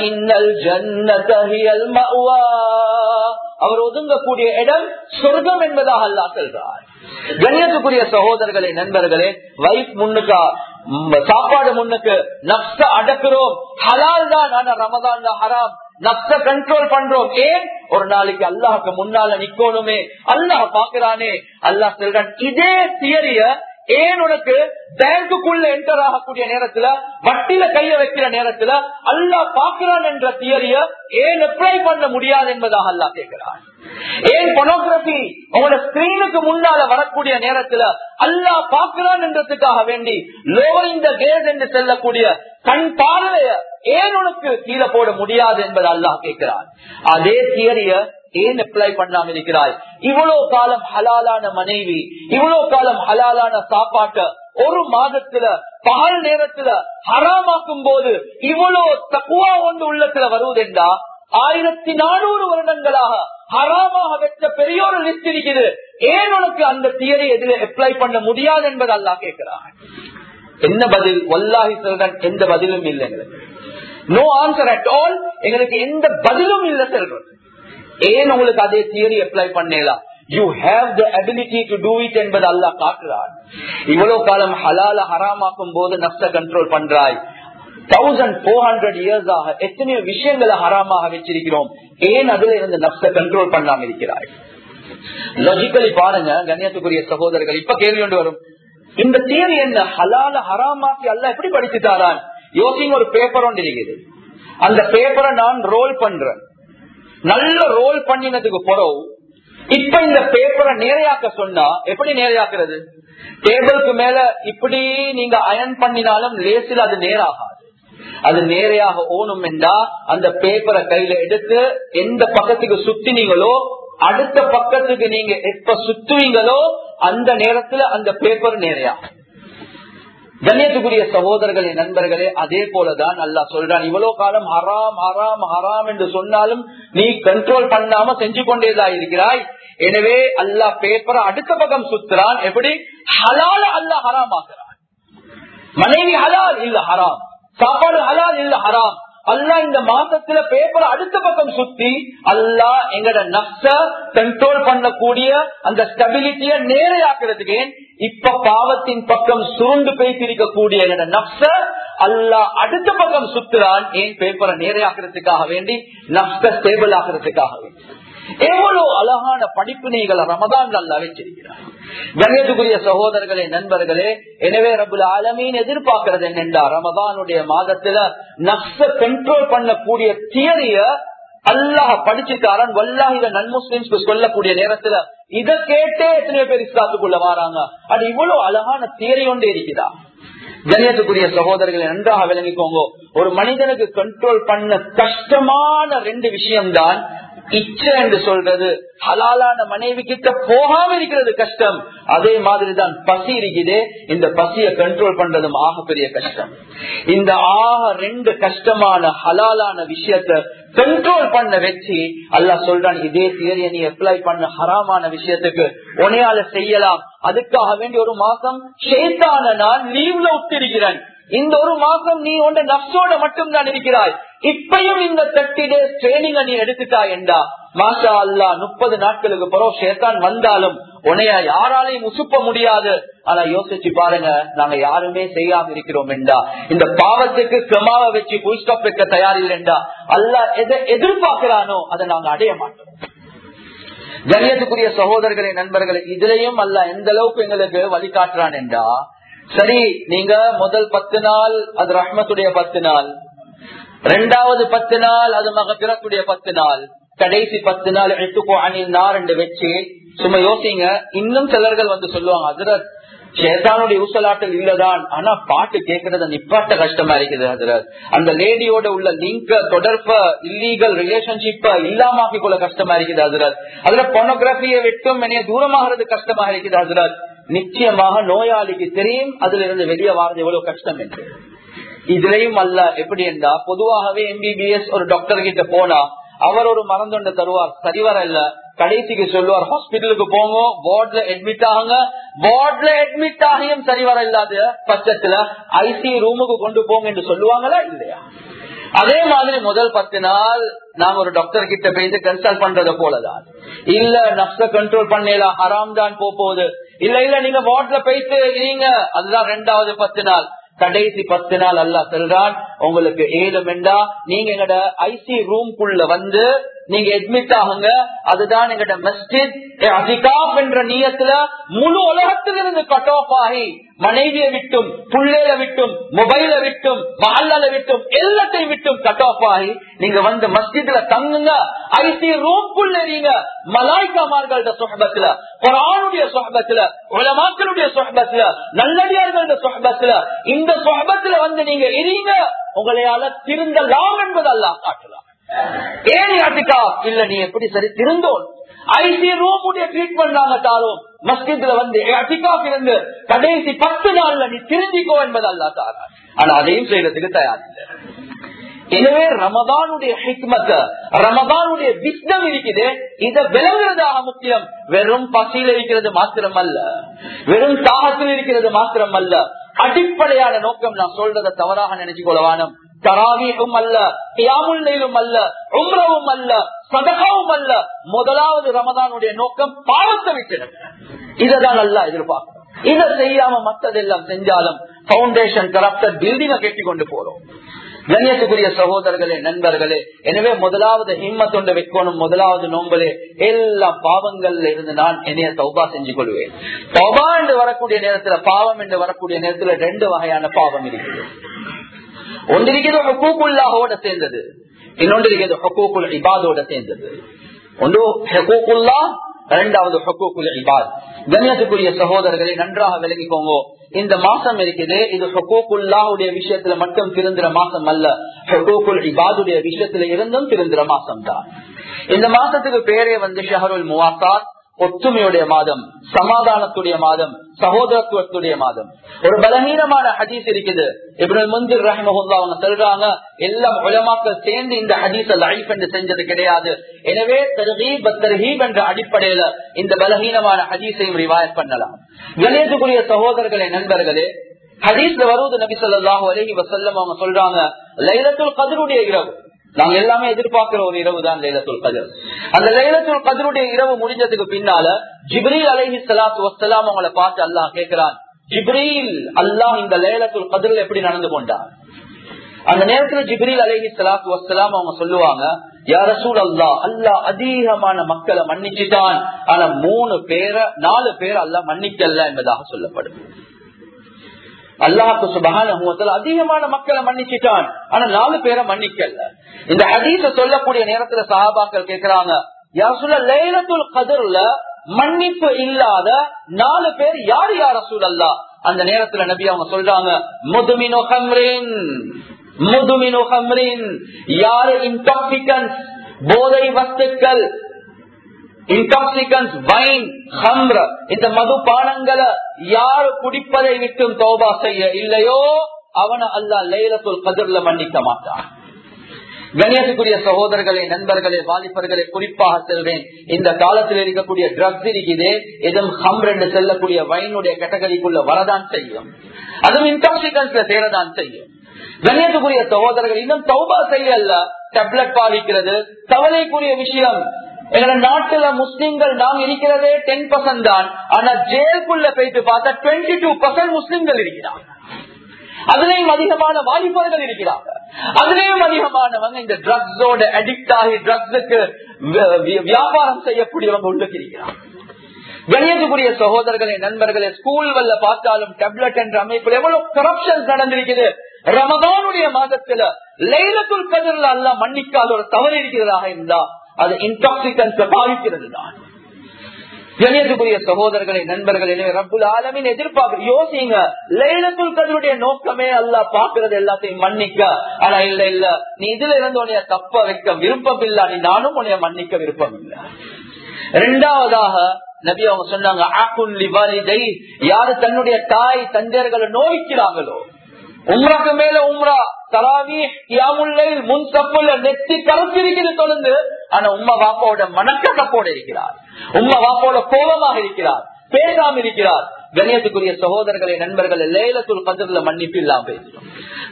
S1: அவர் ஒதுங்கக்கூடிய இடம் சொர்க்கம் என்பதாக அல்லா செல்றார் கண்ணியத்துக்குரிய சகோதரர்களே நண்பர்களே வைஃப் முன்னுக்கா சாப்பாடு முன்னுக்கு நப்ச அடக்குறோம் ஹலால் தான் ஆனா ரமதான் தான் ஹராம் நப்ச கண்ட்ரோல் பண்றோம் ஏன் ஒரு நாளைக்கு அல்லாஹுக்கு முன்னால நிக்கணுமே அல்லாஹ் பாக்குறானே அல்லாஹ் சொல்றான் இதே தியரிய ஏன் உனக்கு பேங்குக்குள்ள என்டர் ஆகக்கூடிய நேரத்துல வட்டியில கைய வைக்கிற நேரத்துல அல்லா பாக்குறான் என்ற தியரிய ஏன் அப்ளை பண்ண முடியாது என்பதாக அல்லா கேட்கிறான் ஏன் பொனோகிராபி உங்களோட ஸ்கிரீனுக்கு முன்னால வரக்கூடிய நேரத்துல அல்லா பாக்குறான் என்றதுக்காக வேண்டி லோவர் இந்த கேஸ் என்று செல்லக்கூடிய கண் பார்வைய ஏன் உனக்கு கீழே போட முடியாது என்பதை அல்லாஹ் கேட்கிறான் அதே தியரிய ஏன் அப்ளை பண்ணாம இருக்கிறாய் இவ்வளவு காலம் ஹலாலான மனைவி இவ்வளவு காலம் ஹலாலான சாப்பாட்ட ஒரு மாதத்துல பகல் நேரத்துல ஹராமாக்கும் போது இவ்வளவு தக்குவா ஒன்று உள்ளத்துல வருவதென்றா ஆயிரத்தி நானூறு வருடங்களாக ஹராமாக வச்ச பெரிய ஒரு லிஸ்ட் இருக்குது ஏன் உனக்கு அந்த தியரி எதிர அப்ளை பண்ண முடியாது என்பது அல்லா கேட்கிறான் என்ன பதில் வல்லாஹி சொல்றன் எந்த பதிலும் இல்லை எங்களுக்கு நோ ஆன்சர் அட் ஆல் எங்களுக்கு எந்த பதிலும் இல்லை செல்றது ஏன் உங்களுக்கு அதே தியரி அப்ளை பண்ணலாம் you have the ability to do it என்பது அல்லா காட்டுறார் இவ்வளவு காலம் ஹலால ஹராமாக்கும் போது நஷ்ட கண்ட்ரோல் பண்றாய் தௌசண்ட் போர் ஹண்ட்ரட் இயர்ஸ் ஆக எத்தனையோ விஷயங்களை ஹராமாக வச்சிருக்கிறோம் ஏன் அதுல இருந்து நஷ்ட கண்ட்ரோல் பண்ணாம இருக்கிறாய் லாஜிக்கலி பாருங்க கண்ணியத்துக்குரிய சகோதரர்கள் இப்ப கேள்வி கொண்டு வரும் இந்த தியரி என்ன ஹலால ஹராமாக்கி அல்ல எப்படி படிச்சுட்டாரான் யோசிங்க ஒரு பேப்பர் ஒன்று இருக்குது அந்த பேப்பரை நான் ரோல் பண்றேன் நல்ல ரோல் பண்ணினதுக்கு பிறகு இப்ப இந்த பேப்பரை நேரையாக்க சொன்னா எப்படி நேரையாக்குறது டேபிளுக்கு மேல இப்படி நீங்க அயன் பண்ணினாலும் லேசில் அது நேராகாது அது நேரையாக ஓணும் என்றா அந்த பேப்பரை கையில எடுத்து எந்த பக்கத்துக்கு சுத்தினீங்களோ அடுத்த பக்கத்துக்கு நீங்க எப்ப சுத்துவீங்களோ அந்த நேரத்துல அந்த பேப்பர் நேரையாகும் கண்ணியத்துக்குரிய சகோதரர்களே நண்பர்களே அதே போலதான் அல்லா சொல்றான் இவ்வளவு காலம் ஹராம் ஹராம் ஹராம் என்று சொன்னாலும் நீ கண்ட்ரோல் பண்ணாம செஞ்சு கொண்டேதான் இருக்கிறாய் எனவே அல்லா பேப்பரை அடுத்த பக்கம் சுத்துறான் எப்படி ஹலால அல்லா ஹராம் ஆக்குறான் மனைவி ஹலால் இல்ல ஹராம் சாப்பாடு ஹலால் இல்ல ஹராம் அல்லா இந்த மாசத்துல பேப்பரை அடுத்த பக்கம் சுத்தி அல்லா எங்கட நப்ச கண்ட்ரோல் பண்ணக்கூடிய அந்த ஸ்டெபிலிட்டிய நேரையாக்குறதுக்கு இப்ப பாவத்தின் பக்கம் சுருண்டு பேசிருக்கக்கூடிய எங்கட நப்ச அல்லா அடுத்த பக்கம் சுத்துறான் ஏன் பேப்பரை நேரையாக்குறதுக்காக வேண்டி நப்ச ஸ்டேபிள் ஆக்குறதுக்காக வேண்டி எவ்வளவு அழகான படிப்பினைகளை ரமதான் அல்ல வச்சிருக்கிறார் கண்ணியத்துக்குரிய சகோதரர்களே நண்பர்களே எனவே ரபுல் ஆலமீன் எதிர்பார்க்கிறது என்னென்றா ரமதானுடைய மாதத்துல நப்ச கண்ட்ரோல் பண்ணக்கூடிய தியரிய அல்லாஹ் படிச்சுட்டாரன் வல்லாஹித நன் முஸ்லிம்ஸ்க்கு சொல்லக்கூடிய நேரத்துல இதை கேட்டே எத்தனையோ பேர் இஸ்லாத்துக்குள்ள வராங்க அது இவ்வளவு அழகான தியரி ஒன்றே இருக்குதா கண்ணியத்துக்குரிய சகோதரர்களை நன்றாக விளங்கிக்கோங்க ஒரு மனிதனுக்கு கண்ட்ரோல் பண்ண கஷ்டமான ரெண்டு விஷயம்தான் இச்சை என்று சொல்றது ஹலாலான மனைவி கிட்ட போகாம இருக்கிறது கஷ்டம் அதே மாதிரிதான் பசி இருக்குது இந்த பசியை கண்ட்ரோல் பண்றதும் ஆக பெரிய கஷ்டம் இந்த ஆக ரெண்டு கஷ்டமான ஹலாலான விஷயத்த கண்ட்ரோல் பண்ண வச்சு அல்லா சொல்றான் இதே தியரிய நீ அப்ளை பண்ண ஹராமான விஷயத்துக்கு உனையால செய்யலாம் அதுக்காக வேண்டி ஒரு மாசம் ஷேத்தான நான் லீவ்ல விட்டிருக்கிறேன் இந்த ஒரு மாசம் நீ உண்ட நப்சோட மட்டும் தான் இருக்கிறாய் இப்பயும் இந்த தேர்ட்டி டேஸ் ட்ரைனிங் நீ எடுத்துட்டா என்றா மாஷா அல்லா முப்பது நாட்களுக்கு பிறகு ஷேத்தான் வந்தாலும் உனைய யாராலையும் உசுப்ப முடியாது ஆனா யோசிச்சு பாருங்க நாங்க யாருமே செய்யாம இருக்கிறோம் என்றா இந்த பாவத்துக்கு கிரமாவை வச்சு புல் ஸ்டாப் வைக்க தயாரில்லைண்டா அல்லா எதை எதிர்பார்க்கிறானோ அதை நாங்க அடைய மாட்டோம் கண்ணியத்துக்குரிய சகோதரர்களே நண்பர்களே இதுலயும் அல்ல எந்த அளவுக்கு எங்களுக்கு வழிகாட்டுறான் என்றா சரி நீங்க முதல் பத்து நாள் அது ரஹ்மத்துடைய பத்து நாள் ரெண்டாவது பத்து நாள் அது மகபிரத்துடைய பத்து நாள் கடைசி பத்து நாள் எடுத்துக்கோ அணில் நார் என்று வச்சு சும்மா யோசிங்க இன்னும் சிலர்கள் வந்து சொல்லுவாங்க ஹசரத் சேத்தானுடைய ஊசலாட்டல் இல்லதான் ஆனா பாட்டு கேட்கறது நிப்பாட்ட கஷ்டமா இருக்குது ஹசரத் அந்த லேடியோட உள்ள லிங்க தொடர்ப இல்லீகல் ரிலேஷன்ஷிப்ப இல்லாமக்கி கொள்ள கஷ்டமா இருக்குது ஹசரத் அதுல பொனோகிராபியை விட்டும் என்னைய தூரமாகிறது கஷ்டமா இருக்குது ஹசரத் நிச்சயமாக நோயாளிக்கு தெரியும் அதுல இருந்து வெளியே வாரது எவ்வளவு கஷ்டம் என்று இதுலயும் அல்ல எப்படி என்றா பொதுவாகவே எம்பிபிஎஸ் ஒரு டாக்டர் கிட்ட போனா அவர் ஒரு மறந்தொண்ட தருவார் சரிவர இல்ல கடைசிக்கு சொல்லுவார் ஹாஸ்பிட்டலுக்கு போங்க வார்ட்ல அட்மிட் ஆகுங்க வார்ட்ல அட்மிட் ஆகியும் சரிவர இல்லாத பட்சத்துல ஐசி ரூமுக்கு கொண்டு போங்க என்று சொல்லுவாங்களா இல்லையா அதே மாதிரி முதல் பத்து நாள் நாங்க ஒரு டாக்டர் கிட்ட போயிட்டு கன்சல்ட் பண்றத போலதான் இல்ல நப்ச கண்ட்ரோல் பண்ணலாம் ஹராம் தான் போகுது இல்ல இல்ல நீங்க வார்ட்ல போயிட்டு நீங்க அதுதான் ரெண்டாவது பத்து நாள் கடைசி பத்து நாள் அல்ல சொல்றான் உங்களுக்கு ஏதும் என்றா நீங்க எங்கட ஐசி ரூம்குள்ள வந்து நீங்க அட்மிட் ஆகுங்க அதுதான் எங்கட மஸ்ஜித் அதிகாப் என்ற நீயத்துல முழு உலகத்திலிருந்து கட் ஆஃப் ஆகி மனைவியை விட்டும் புள்ளையில விட்டும் மொபைல விட்டும் மஹல்லால விட்டும் எல்லாத்தையும் விட்டும் கட் ஆஃப் ஆகி நீங்க வந்து மஸ்ஜித்ல தங்குங்க ஐசி ரூம்குள்ள நீங்க மலாய்க்காமார்களோட சொஹபத்துல குரானுடைய சொஹபத்துல உலமாக்களுடைய சொஹபத்துல நல்லடியார்களோட சொஹபத்துல இந்த சொஹபத்துல வந்து நீங்க இருங்க உங்களையால திருந்தலாம் என்பது அல்லாஹ் காட்டலாம் ஏன் யாத்திக்கா இல்ல நீ எப்படி சரி திருந்தோம் ஐசி ரூம் உடைய ட்ரீட்மெண்ட் நாங்க தாரோம் மஸ்ஜித்ல வந்து அட்டிகாப் இருந்து கடைசி பத்து நாள்ல நீ திருந்திக்கோ என்பது அல்லா தாரா ஆனா அதையும் செய்யறதுக்கு தயார் இல்லை எனவே ரமதானுடைய ஹிக்மத்த ரமதானுடைய விஸ்டம் இருக்குது இத விளங்குறதாக முக்கியம் வெறும் பசியில் இருக்கிறது மாத்திரம் அல்ல வெறும் தாகத்தில் இருக்கிறது மாத்திரம் அல்ல அடிப்படையான நோக்கம் நான் சொல்றதை தவறாக நினைச்சு கொள்ளவானம் தராவீகம் அல்ல கியாமுல்லையிலும் அல்ல உம்ரவும் அல்ல சதகாவும் அல்ல முதலாவது ரமதானுடைய நோக்கம் பாவத்தை விட்டுடும் இதைதான் அல்ல எதிர்பார்க்கிறோம் இதை செய்யாம மத்ததெல்லாம் செஞ்சாலும் பவுண்டேஷன் கரப்டர் பில்டிங்க கட்டி கொண்டு போறோம் கண்ணியத்துக்குரிய சகோதரர்களே நண்பர்களே எனவே முதலாவது ஹிம்மத்தொண்டு வைக்கணும் முதலாவது நோம்பலே எல்லா பாவங்கள்ல இருந்து நான் என்னைய தௌபா செஞ்சு கொள்வேன் தௌபா என்று வரக்கூடிய நேரத்துல பாவம் என்று வரக்கூடிய நேரத்துல ரெண்டு வகையான பாவம் இருக்குது ஒன்று இருக்கிறது ஹக்கூக்குல்லாஹோட சேர்ந்தது இன்னொன்று இருக்கிறது ஹக்கூக்குல் இபாதோட சேர்ந்தது ஒன்று ஹக்கூக்குல்லா இரண்டாவது ஹக்கூக்குல் இபாத் கண்ணியத்துக்குரிய சகோதரர்களை நன்றாக விலகிக்கோங்க இந்த மாசம் இருக்குது இது ஹக்கூக்குல்லாவுடைய விஷயத்துல மட்டும் திருந்துற மாசம் அல்ல ஹக்கூக்குல் இபாதுடைய விஷயத்துல இருந்தும் திருந்துற மாசம் தான் இந்த மாசத்துக்கு பேரே வந்து ஷஹருல் முவாசாத் ஒற்றுமையுடைய மாதம் சமாதானத்துடைய மாதம் சகோதரத்துவத்துடைய மாதம் ஒரு பலகீனமான ஹதீஸ் இருக்குது இப்படி முந்திர் ரஹ்மஹுல்லா அவங்க சொல்றாங்க எல்லாம் உலமாக்கள் சேர்ந்து இந்த ஹதீஸ லைஃப் என்று செஞ்சது கிடையாது எனவே தர்ஹீப் தர்ஹீப் என்ற அடிப்படையில இந்த பலகீனமான ஹதீஸையும் ரிவாயத் பண்ணலாம் கணேசுக்குரிய சகோதரர்களே நண்பர்களே ஹதீஸ்ல வருவது நபி சொல்லாஹு அலஹி வசல்லம் அவங்க சொல்றாங்க லைலத்துல் கதருடைய இரவு நாங்க எல்லாமே எதிர்பார்க்கிற ஒரு இரவு தான் லைலத்துல் கதிர் அந்த லைலத்துல் கதிருடைய இரவு முடிஞ்சதுக்கு பின்னால ஜிப்ரீல் அலஹி சலாத்து வசலாம் அவங்களை பார்த்து அல்லாஹ் கேட்கிறான் ஜிப்ரீல் அல்லாஹ் இந்த லைலத்துல் கதிரில் எப்படி நடந்து கொண்டார் அந்த நேரத்துல ஜிப்ரீல் அலஹி சலாத்து வசலாம் அவங்க சொல்லுவாங்க யார சூழ் அல்லா அல்லா அதிகமான மக்களை மன்னிச்சுட்டான் ஆனா மூணு பேரை நாலு பேர் அல்லா மன்னிக்கல என்பதாக சொல்லப்படுது அல்லாஹு சுபகான அதிகமான மக்களை மன்னிச்சுட்டான் ஆனா நாலு பேரை மன்னிக்கல இந்த ஹதீச சொல்லக்கூடிய நேரத்துல சஹாபாக்கள் கேக்குறாங்க யார் சொல்ல லைலத்துல் கதிர்ல மன்னிப்பு இல்லாத நாலு பேர் யார் யார சூழல்லா அந்த நேரத்துல நபி அவங்க சொல்றாங்க முதுமினோ ஹம்ரின் முதுமினோ ஹம்ரின் யாரு இன்டாக்சிகன்ஸ் போதை வஸ்துக்கள் இன்டாக்சிகன்ஸ் வைன் ஹம்ர இந்த மது பானங்களை யாரு குடிப்பதை விட்டும் தௌபா செய்ய இல்லையோ அவனை அல்லா லைலத்துல் கதிர்ல மன்னிக்க மாட்டான் கணேசுக்குரிய சகோதரர்களே நண்பர்களே வாலிபர்களே குறிப்பாக செல்வேன் இந்த காலத்தில் இருக்கக்கூடிய ட்ரக்ஸ் இருக்குது எதுவும் ஹம்ர் என்று செல்லக்கூடிய வைனுடைய கேட்டகரிக்குள்ள வரதான் செய்யும் அதுவும் இன்டாக்சிகன்ஸ்ல சேரதான் செய்யும் கணேசுக்குரிய சகோதரர்கள் இன்னும் தௌபா செய்யல டேப்லெட் பாதிக்கிறது கவலைக்குரிய விஷயம் எங்க நாட்டுல முஸ்லிம்கள் நாம் இருக்கிறதே டென் பர்சன்ட் தான் ஆனா ஜெயிலுக்குள்ள போயிட்டு பார்த்தா டுவெண்ட்டி டூ பர்சன்ட் முஸ்லிம்கள் இருக்கிறாங்க அதுலயும் அதிகமான வாலிபர்கள் இருக்கிறாங்க அதுலயும் அதிகமானவங்க இந்த ட்ரக்ஸோட அடிக்ட் ஆகி ட்ரக்ஸுக்கு வியாபாரம் செய்யக்கூடியவங்க உள்ளுக்கு இருக்கிறாங்க கணியத்துக்குரிய சகோதரர்களே நண்பர்களே ஸ்கூல் வல்ல பார்த்தாலும் டேப்லெட் என்ற அமைப்பில் எவ்வளவு கரப்ஷன் நடந்திருக்குது ரமதானுடைய மாதத்துல லைலத்துல் கதிரில் அல்ல மன்னிக்காத ஒரு தவறு இருக்கிறதாக இருந்தா அது இன்டாக்சிகன்ஸ் பாதிக்கிறது தான் கணியத்துக்குரிய சகோதரர்களை நண்பர்கள் எனவே ரப்புல் ஆலமின் எதிர்பார்க்க யோசிங்க லைலத்துல் கதருடைய நோக்கமே அல்ல பாக்குறது எல்லாத்தையும் மன்னிக்க ஆனா இல்ல இல்ல நீ இதுல இருந்து உனைய தப்ப வைக்க விருப்பம் இல்ல நீ நானும் உனைய மன்னிக்க விருப்பம் இல்ல இரண்டாவதாக நபி அவங்க சொன்னாங்க ஆக்குன் லிவாலிதை யாரு தன்னுடைய தாய் தந்தையர்களை நோய்க்கிறாங்களோ உம்ராக்கு மேல உம்ரா தராவி கியாமுல்லை முன் தப்புல நெத்தி கருத்திருக்கிறது தொடர்ந்து ஆனா உம்மா வாப்பாவோட மனக்கசப்போட இருக்கிறார் உம்மா வாப்பாவோட கோபமாக இருக்கிறார் பேசாம இருக்கிறார் கணியத்துக்குரிய சகோதரர்களை நண்பர்கள் லேலத்துல் கதிரில மன்னிப்பு இல்லாம பேசுறோம்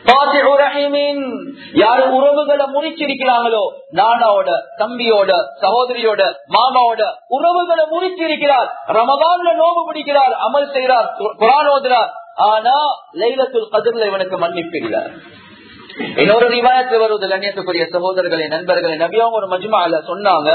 S1: யாரு உறவுகளை முறிச்சிருக்கிறாங்களோ நானாவோட தம்பியோட சகோதரியோட மாமாவோட உறவுகளை முறிச்சிருக்கிறார் ரமதான்ல நோவு பிடிக்கிறார் அமல் செய்கிறார் குரான் ஓதுறார் ஆனா லைலத்துல் கதிரில் இவனுக்கு மன்னிப்பு இல்லை இன்னொரு ரிவாயத்தில் வருவது கண்ணியத்துக்குரிய சகோதரர்களை நண்பர்களை நபியாவும் ஒரு மஜ்மால சொன்னாங்க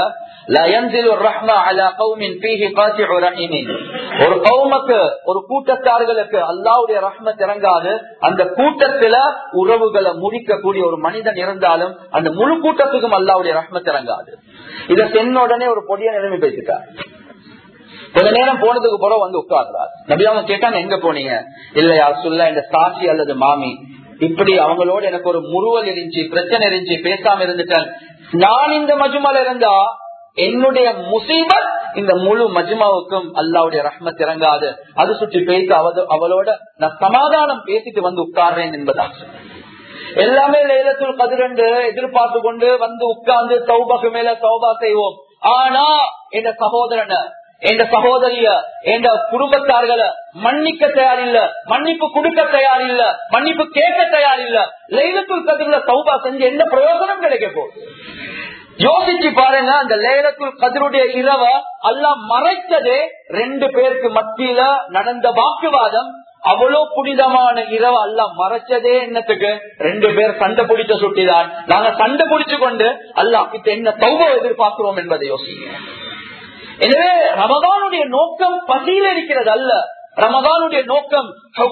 S1: ஒரு கௌமக்கு ஒரு கூட்டத்தார்களுக்கு அல்லாவுடைய ரஹ்மத் இறங்காது அந்த கூட்டத்துல உறவுகளை முறிக்கக்கூடிய ஒரு மனிதன் இருந்தாலும் அந்த முழு கூட்டத்துக்கும் அல்லாவுடைய ரஹ்மத் இறங்காது இத தென்னுடனே ஒரு பொடிய நிலைமை பேசிட்டார் கொஞ்ச நேரம் போனதுக்கு பிறகு வந்து உட்கார்றார் நபியாவும் கேட்டாங்க எங்க போனீங்க இல்ல யார் சொல்ல இந்த சாட்சி அல்லது மாமி இப்படி அவங்களோட எனக்கு ஒரு முறுவல் இருந்துச்சு பிரச்சனை இருந்துச்சு பேசாம இருந்துட்டேன் நான் இந்த மஜுமால இருந்தா என்னுடைய முசீபத் இந்த முழு மஜ்மாவுக்கும் அல்லாவுடைய ரஹ்மத் இறங்காது அது சுற்றி பேசி அவளோட நான் சமாதானம் பேசிட்டு வந்து உட்கார்றேன் என்பதாக எல்லாமே லேலத்துள் பதிரெண்டு எதிர்பார்த்து கொண்டு வந்து உட்கார்ந்து சௌபாக்கு மேல சௌபா செய்வோம் ஆனா என் சகோதரனை எந்த சகோதரிய எந்த குடும்பத்தார்களை மன்னிக்க தயார் இல்ல மன்னிப்பு கொடுக்க தயார் இல்ல மன்னிப்பு கேட்க தயார் இல்ல லைலத்துல் கதிரில சௌபா செஞ்சு என்ன பிரயோஜனம் கிடைக்க போகுது யோசிச்சு பாருங்க அந்த லேலத்துல் கதிருடைய இரவ எல்லாம் மறைத்ததே ரெண்டு பேருக்கு மத்தியில நடந்த வாக்குவாதம் அவ்வளவு புனிதமான இரவு அல்ல மறைச்சதே என்னத்துக்கு ரெண்டு பேர் சண்டை பிடிச்ச சுட்டிதான் நாங்க சண்டை பிடிச்சு கொண்டு அல்லா கிட்ட என்ன தௌப எதிர்பார்க்கிறோம் என்பதை யோசிங்க எனவே ரமதானுடைய நோக்கம் பசியில் இருக்கிறது அல்ல ரமதானுடைய நோக்கம்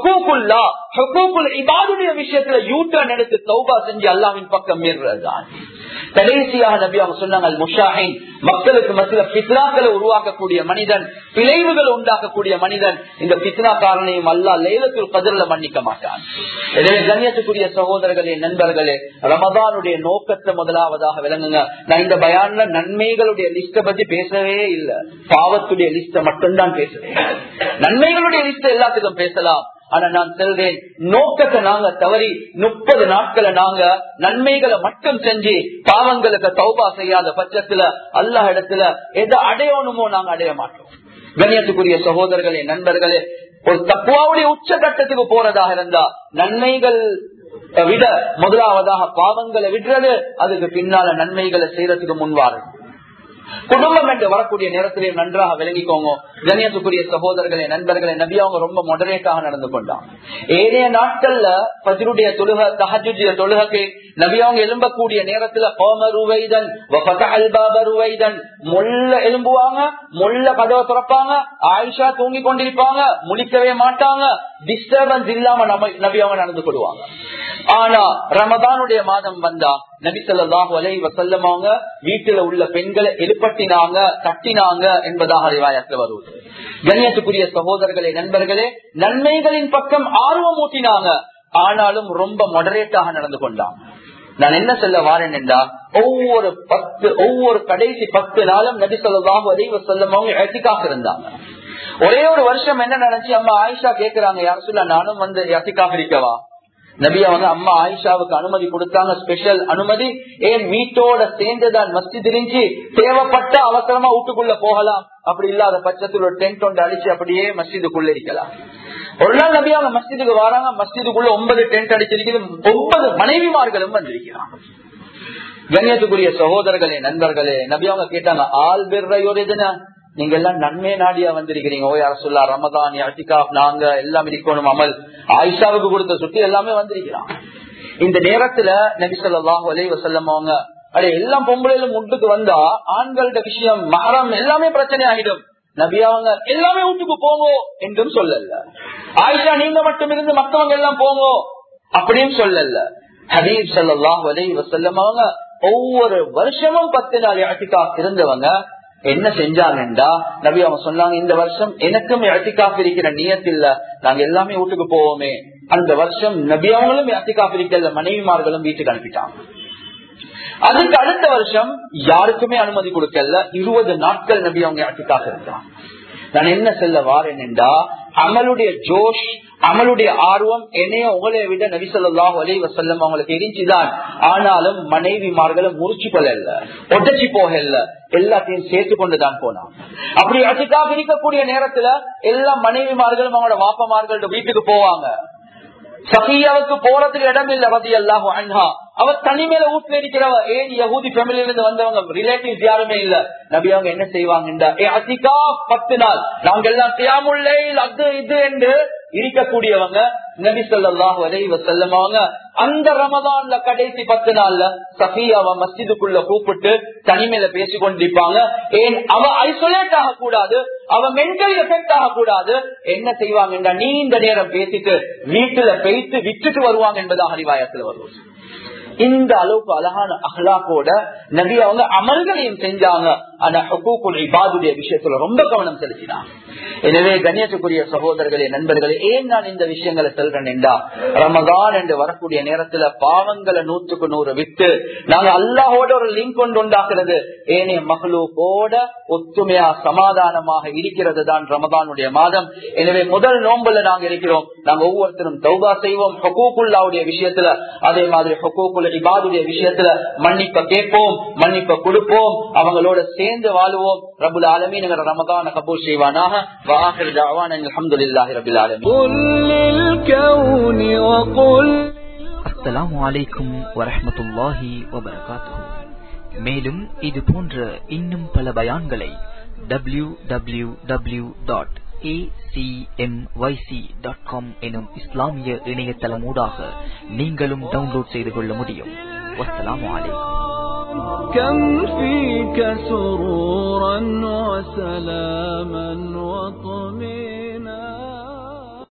S1: இபாதுடைய விஷயத்துல யூட்டர்ன் எடுத்து தௌபா செஞ்சு அல்லாவின் பக்கம் மீறுறதுதான் கடைசியாக நபி அவங்க சொன்னாங்க முஷாஹின் மக்களுக்கு மத்தியில பித்னாக்களை உருவாக்கக்கூடிய மனிதன் பிழைவுகளை உண்டாக்கக்கூடிய மனிதன் இந்த பித்னா காரணையும் அல்லா லேலத்தில் கதிரில மன்னிக்க மாட்டான் எனவே கண்ணியத்துக்குரிய சகோதரர்களே நண்பர்களே ரமதானுடைய நோக்கத்தை முதலாவதாக விளங்குங்க நான் இந்த பயான்ல நன்மைகளுடைய லிஸ்ட பத்தி பேசவே இல்லை பாவத்துடைய லிஸ்ட மட்டும்தான் பேசுறேன் நன்மைகளுடைய லிஸ்ட் எல்லாத்துக்கும் பேசலாம் ஆனா நான் செல்றேன் நோக்கத்தை நாங்க தவறி முப்பது நாட்களை நாங்க நன்மைகளை மட்டும் செஞ்சு பாவங்களுக்கு தௌபா செய்யாத பட்சத்துல அல்லா இடத்துல எதை அடையணுமோ நாங்க அடைய மாட்டோம் கண்ணியத்துக்குரிய சகோதரர்களே நண்பர்களே ஒரு தப்புவாவுடைய உச்சகட்டத்துக்கு போறதாக இருந்தா நன்மைகள் விட முதலாவதாக பாவங்களை விடுறது அதுக்கு பின்னால நன்மைகளை செய்யறதுக்கு முன்வாரு குடும்பம் என்று வரக்கூடிய நேரத்திலே நன்றாக விளங்கிக்கோங்க கணியத்துக்குரிய சகோதரர்களே நண்பர்களே நபி அவங்க ரொம்ப மொடரேட்டாக நடந்து கொண்டாங்க ஏனைய நாட்கள்ல பஜருடைய தொழுக தஹஜுடைய தொழுகைக்கு நபி அவங்க எழும்பக்கூடிய நேரத்துல கோமருவைதன் ருவைதன் முள்ள எழும்புவாங்க முள்ள கதவை திறப்பாங்க ஆயிஷா தூங்கி கொண்டிருப்பாங்க முழிக்கவே மாட்டாங்க டிஸ்டர்பன்ஸ் இல்லாம நம்ம நபி அவங்க நடந்து கொள்வாங்க ஆனா ரமதானுடைய மாதம் வந்தா நபி சொல்லாஹு அலை வசல்லம் அவங்க வீட்டுல உள்ள பெண்களை எழுப்பட்டினாங்க தட்டினாங்க என்பதாக அறிவாயத்தில் வருவது கண்ணியத்துக்குரிய சகோதரர்களே நண்பர்களே நன்மைகளின் பக்கம் ஆர்வம் ஊட்டினாங்க ஆனாலும் ரொம்ப மொடரேட்டாக நடந்து கொண்டாங்க நான் என்ன சொல்ல வாரேன் என்றா ஒவ்வொரு பத்து ஒவ்வொரு கடைசி பத்து நாளும் நபி சொல்லாஹு அலை வசல்லம் அவங்க எத்திக்காக இருந்தாங்க ஒரே ஒரு வருஷம் என்ன நினைச்சு அம்மா ஆயிஷா கேக்குறாங்க யார் சொல்ல நானும் வந்து எத்திக்காக இருக்கவா நபி அவங்க அம்மா ஆயிஷாவுக்கு அனுமதி கொடுத்தாங்க ஸ்பெஷல் அனுமதி ஏன் வீட்டோட சேர்ந்துதான் மஸ்ஜித் இருந்துச்சு தேவைப்பட்ட அவசரமா வீட்டுக்குள்ள போகலாம் அப்படி இல்லாத பட்சத்தில் ஒரு டென்ட் ஒன்று அடிச்சு அப்படியே மஸ்ஜிதுக்குள்ள இருக்கலாம் ஒரு நாள் நபி அவங்க மஸ்ஜிதுக்கு வராங்க மஸ்ஜிதுக்குள்ள ஒன்பது டென்ட் அடிச்சிருக்கிறது ஒன்பது மனைவிமார்களும் வந்திருக்கிறாங்க கண்ணியத்துக்குரிய சகோதரர்களே நண்பர்களே நபி அவங்க கேட்டாங்க ஆள் பெற நீங்க எல்லாம் நன்மை நாடியா வந்திருக்கிறீங்க ஓ யார சொல்லா ரமதான் அட்டிகா நாங்க எல்லாம் இருக்கணும் அமல் ஆயிஷாவுக்கு கொடுத்த சுத்தி எல்லாமே வந்திருக்கிறான் இந்த நேரத்துல நபி சொல்லாஹு அலை வசல்லம் அவங்க அடே எல்லாம் பொம்பளையிலும் முட்டுக்கு வந்தா ஆண்கள்ட விஷயம் மகரம் எல்லாமே பிரச்சனை ஆகிடும் நபி அவங்க எல்லாமே வீட்டுக்கு போங்க என்றும் சொல்லல ஆயிஷா நீங்க மட்டும் இருந்து மத்தவங்க எல்லாம் போங்க அப்படின்னு சொல்லல ஹபீப் சல்லாஹ் அலை வசல்லம் அவங்க ஒவ்வொரு வருஷமும் பத்து நாள் அட்டிகா இருந்தவங்க என்ன செஞ்சாங்கண்டா நபி அவங்க சொன்னாங்க இந்த வருஷம் எனக்கும் எத்திகாப் இருக்கிற நியத்தில் நாங்க எல்லாமே வீட்டுக்கு போவோமே அந்த வருஷம் நபி அவங்களும் எத்திகாப் இருக்கிற மனைவிமார்களும் வீட்டுக்கு அனுப்பிட்டாங்க அதுக்கு அடுத்த வருஷம் யாருக்குமே அனுமதி கொடுக்கல இருபது நாட்கள் நபி அவங்க எத்திகாப் இருந்தாங்க நான் என்ன செல்ல வாரேன் என்றா அமலுடைய ஜோஷ் அமலுடைய ஆர்வம் என்னைய உங்களை விட நபிசல்லாஹு அலி வசல்லம் அவங்களுக்கு இருந்துச்சுதான் ஆனாலும் மனைவிமார்களை முறிச்சு கொள்ளல ஒட்டச்சி போகல எல்லாத்தையும் சேர்த்து கொண்டுதான் போனான் அப்படி அதுக்காக இருக்கக்கூடிய நேரத்துல எல்லா மனைவிமார்களும் அவங்களோட வாப்பமார்களோட வீட்டுக்கு போவாங்க சஃபியாவுக்கு போறதுக்கு இடம் இல்ல ரதி அல்லாஹு அன்ஹா அவ தனிமையில வீட்டுல இருக்கிறவ ஏன் யகூதி ஃபேமிலில இருந்து வந்தவங்க ரிலேட்டிவ்ஸ் யாருமே இல்ல நபி அவங்க என்ன செய்வாங்க ஏ அதிகா பத்து நாள் நாங்க எல்லாம் தியாமுல்லை அது இது என்று இருக்கக்கூடியவங்க நபி சொல்லாஹு அலைவ செல்லமாங்க அந்த ரமதான்ல கடைசி பத்து நாள்ல சஃபியாவ மஸ்ஜிதுக்குள்ள கூப்பிட்டு தனிமையில பேசி கொண்டிருப்பாங்க ஏன் அவ ஐசோலேட் ஆக கூடாது அவ மென்டல் எஃபெக்ட் ஆக கூடாது என்ன செய்வாங்க நீண்ட நேரம் பேசிட்டு வீட்டுல பேசி விட்டுட்டு வருவாங்க என்பதாக அறிவாயத்துல வருவோம் இந்த அளவுக்கு அழகான அஹ்லாக்கோட நபி அவங்க அமல்களையும் செஞ்சாங்க ஆனா ஹக்கூக்குள் இபாதுடைய விஷயத்துல ரொம்ப கவனம் செலுத்தினாங்க எனவே கண்ணியத்துக்குரிய சகோதரர்களே நண்பர்களே ஏன் நான் இந்த விஷயங்களை சொல்றேன் என்றா ரமதான் என்று வரக்கூடிய நேரத்துல பாவங்களை நூற்றுக்கு நூறு விட்டு நாங்க அல்லாஹோட ஒரு லிங்க் கொண்டு உண்டாக்குறது ஏனைய மகளூக்கோட ஒத்துமையா சமாதானமாக இருக்கிறது தான் ரமதானுடைய மாதம் எனவே முதல் நோம்புல நாங்க இருக்கிறோம் நாங்க ஒவ்வொருத்தரும் தௌபா செய்வோம் ஹக்கூக்குல்லாவுடைய விஷயத்துல அதே மாதிரி ஹக்கூக்குள்ள இபாதுடைய விஷயத்துல மன்னிப்ப கேட்போம் மன்னிப்ப கொடுப்போம் அவங்களோட சேர்ந்து வாழுவோம் ரபுல் ஆலமீன் ரமதான கபூர் செய்வானாக واخر دعوانا الحمد لله رب العالمين
S2: قل للكون وقل
S3: அஸ்ஸலாமு அலைக்கும் வரஹ்மத்துல்லாஹி வபரகாத்துஹு மேலும் இது போன்ற இன்னும் பல பயான்களை டபிள்யூ டபிள்யூ டபிள்யூ டாட் எனும் இஸ்லாமிய இணையதளமூடாக நீங்களும் டவுன்லோட் செய்து கொள்ள முடியும் வஸ்ஸலாமு அலைக்கும்
S2: كم فيك سرورا وسلاما وطمئنا